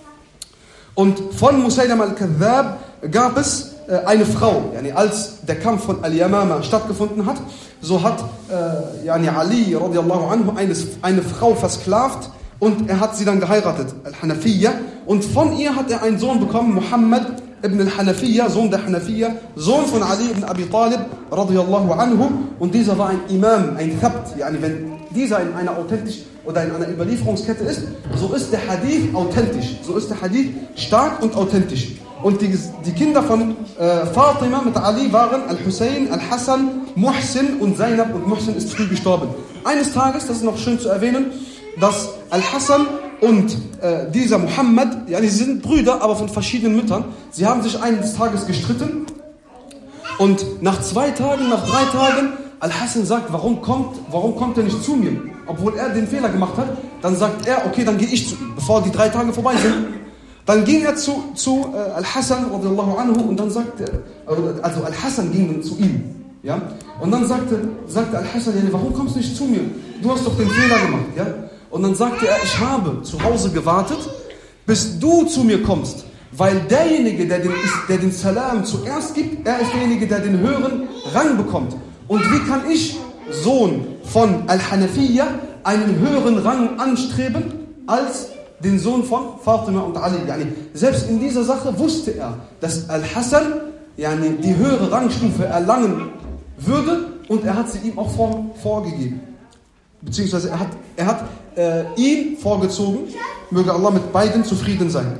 Und von Musaylim al-Kadhab gab es äh, eine Frau, yani als der Kampf von Al-Yamama stattgefunden hat, so hat äh, yani Ali radiallahu anhu eine, eine Frau versklavt und er hat sie dann geheiratet, Al-Hanafiya. Und von ihr hat er einen Sohn bekommen, Muhammad ibn al-Hanafiya, Sohn der Hanafiya, Sohn von Ali ibn Abi Talib, radiallahu anhu. Und dieser war ein Imam, ein Thabt. Yani wenn dieser in einer authentisch oder in einer Überlieferungskette ist, so ist der Hadith authentisch. So ist der Hadith stark und authentisch. Und die, die Kinder von äh, Fatima mit Ali waren Al-Hussein, Al-Hassan, Muhsin und Zainab. Und Muhsin ist früh gestorben. Eines Tages, das ist noch schön zu erwähnen, dass Al-Hassan und äh, dieser Muhammad, ja, die sind Brüder, aber von verschiedenen Müttern. Sie haben sich eines Tages gestritten. Und nach zwei Tagen, nach drei Tagen, Al-Hassan sagt, warum kommt, warum kommt er nicht zu mir? Obwohl er den Fehler gemacht hat. Dann sagt er, okay, dann gehe ich zu ihm, bevor die drei Tage vorbei sind. Dann ging er zu, zu äh, Al-Hassan anhu und dann sagte, äh, also Al-Hassan ging zu ihm. Ja? Und dann sagte, sagte Al-Hassan, warum kommst du nicht zu mir? Du hast doch den Fehler gemacht. Ja? Und dann sagte er, ich habe zu Hause gewartet, bis du zu mir kommst. Weil derjenige, der den, der den Salam zuerst gibt, er ist derjenige, der den höheren Rang bekommt. Und wie kann ich, Sohn von Al-Hanafiya, einen höheren Rang anstreben als den Sohn von Fatima und Ali? Yani, selbst in dieser Sache wusste er, dass Al-Hassan yani, die höhere Rangstufe erlangen würde und er hat sie ihm auch vor, vorgegeben. Beziehungsweise er hat, er hat äh, ihn vorgezogen. Möge Allah mit beiden zufrieden sein.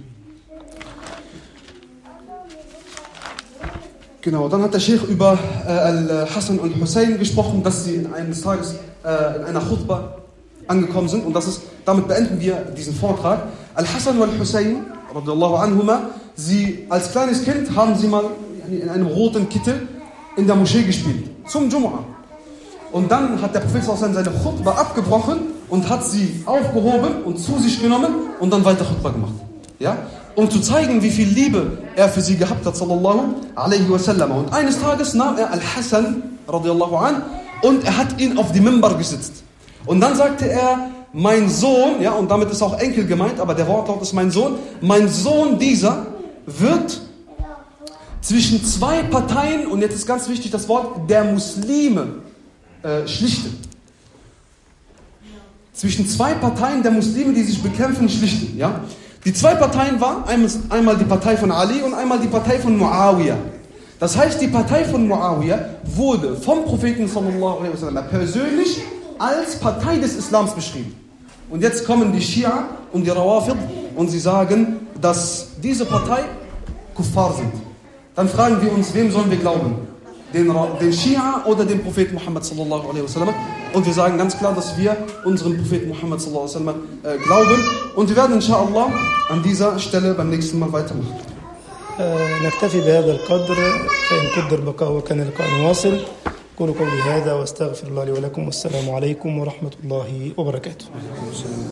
Genau, dann hat der Sheikh über äh, Al-Hassan und Hussein gesprochen, dass sie in eines Tages äh, in einer Khutbah angekommen sind und das ist, damit beenden wir diesen Vortrag. Al-Hassan und Hussein, radiallahu anhuma, sie als kleines Kind haben sie mal in einem roten Kittel in der Moschee gespielt, zum Jumu'ah. Und dann hat der Prophet seine Khutbah abgebrochen und hat sie aufgehoben und zu sich genommen und dann weiter Khutbah gemacht. Ja? Um zu zeigen, wie viel Liebe er für sie gehabt hat, sallallahu alaihi wasallam. Und eines Tages nahm er Al-Hassan, radiallahu an, und er hat ihn auf die Mimbar gesetzt. Und dann sagte er, mein Sohn, ja, und damit ist auch Enkel gemeint, aber der Wortlaut ist mein Sohn, mein Sohn dieser wird zwischen zwei Parteien, und jetzt ist ganz wichtig das Wort, der Muslime äh, schlichten. Zwischen zwei Parteien der Muslime, die sich bekämpfen, schlichten. Ja? Die zwei Parteien waren einmal die Partei von Ali und einmal die Partei von Muawiyah. Das heißt, die Partei von Muawiyah wurde vom Propheten sallallahu alaihi wasallam persönlich als Partei des Islams beschrieben. Und jetzt kommen die Shia und die Rawafid und sie sagen, dass diese Partei Kuffar sind. Dann fragen wir uns, wem sollen wir glauben? den, den Schia oder den Propheten Muhammad sallallahu alaihi wasallam. Und wir sagen ganz klar, dass wir unseren Propheten Muhammad sallallahu alaihi wasallam äh, glauben. Und wir werden inshallah an dieser Stelle beim nächsten Mal weitermachen. نكتفي بهذا القدر فإن قدر بقاء وكان اللقاء واصل قولوا قولي هذا واستغفر الله لي ولكم والسلام عليكم ورحمة الله وبركاته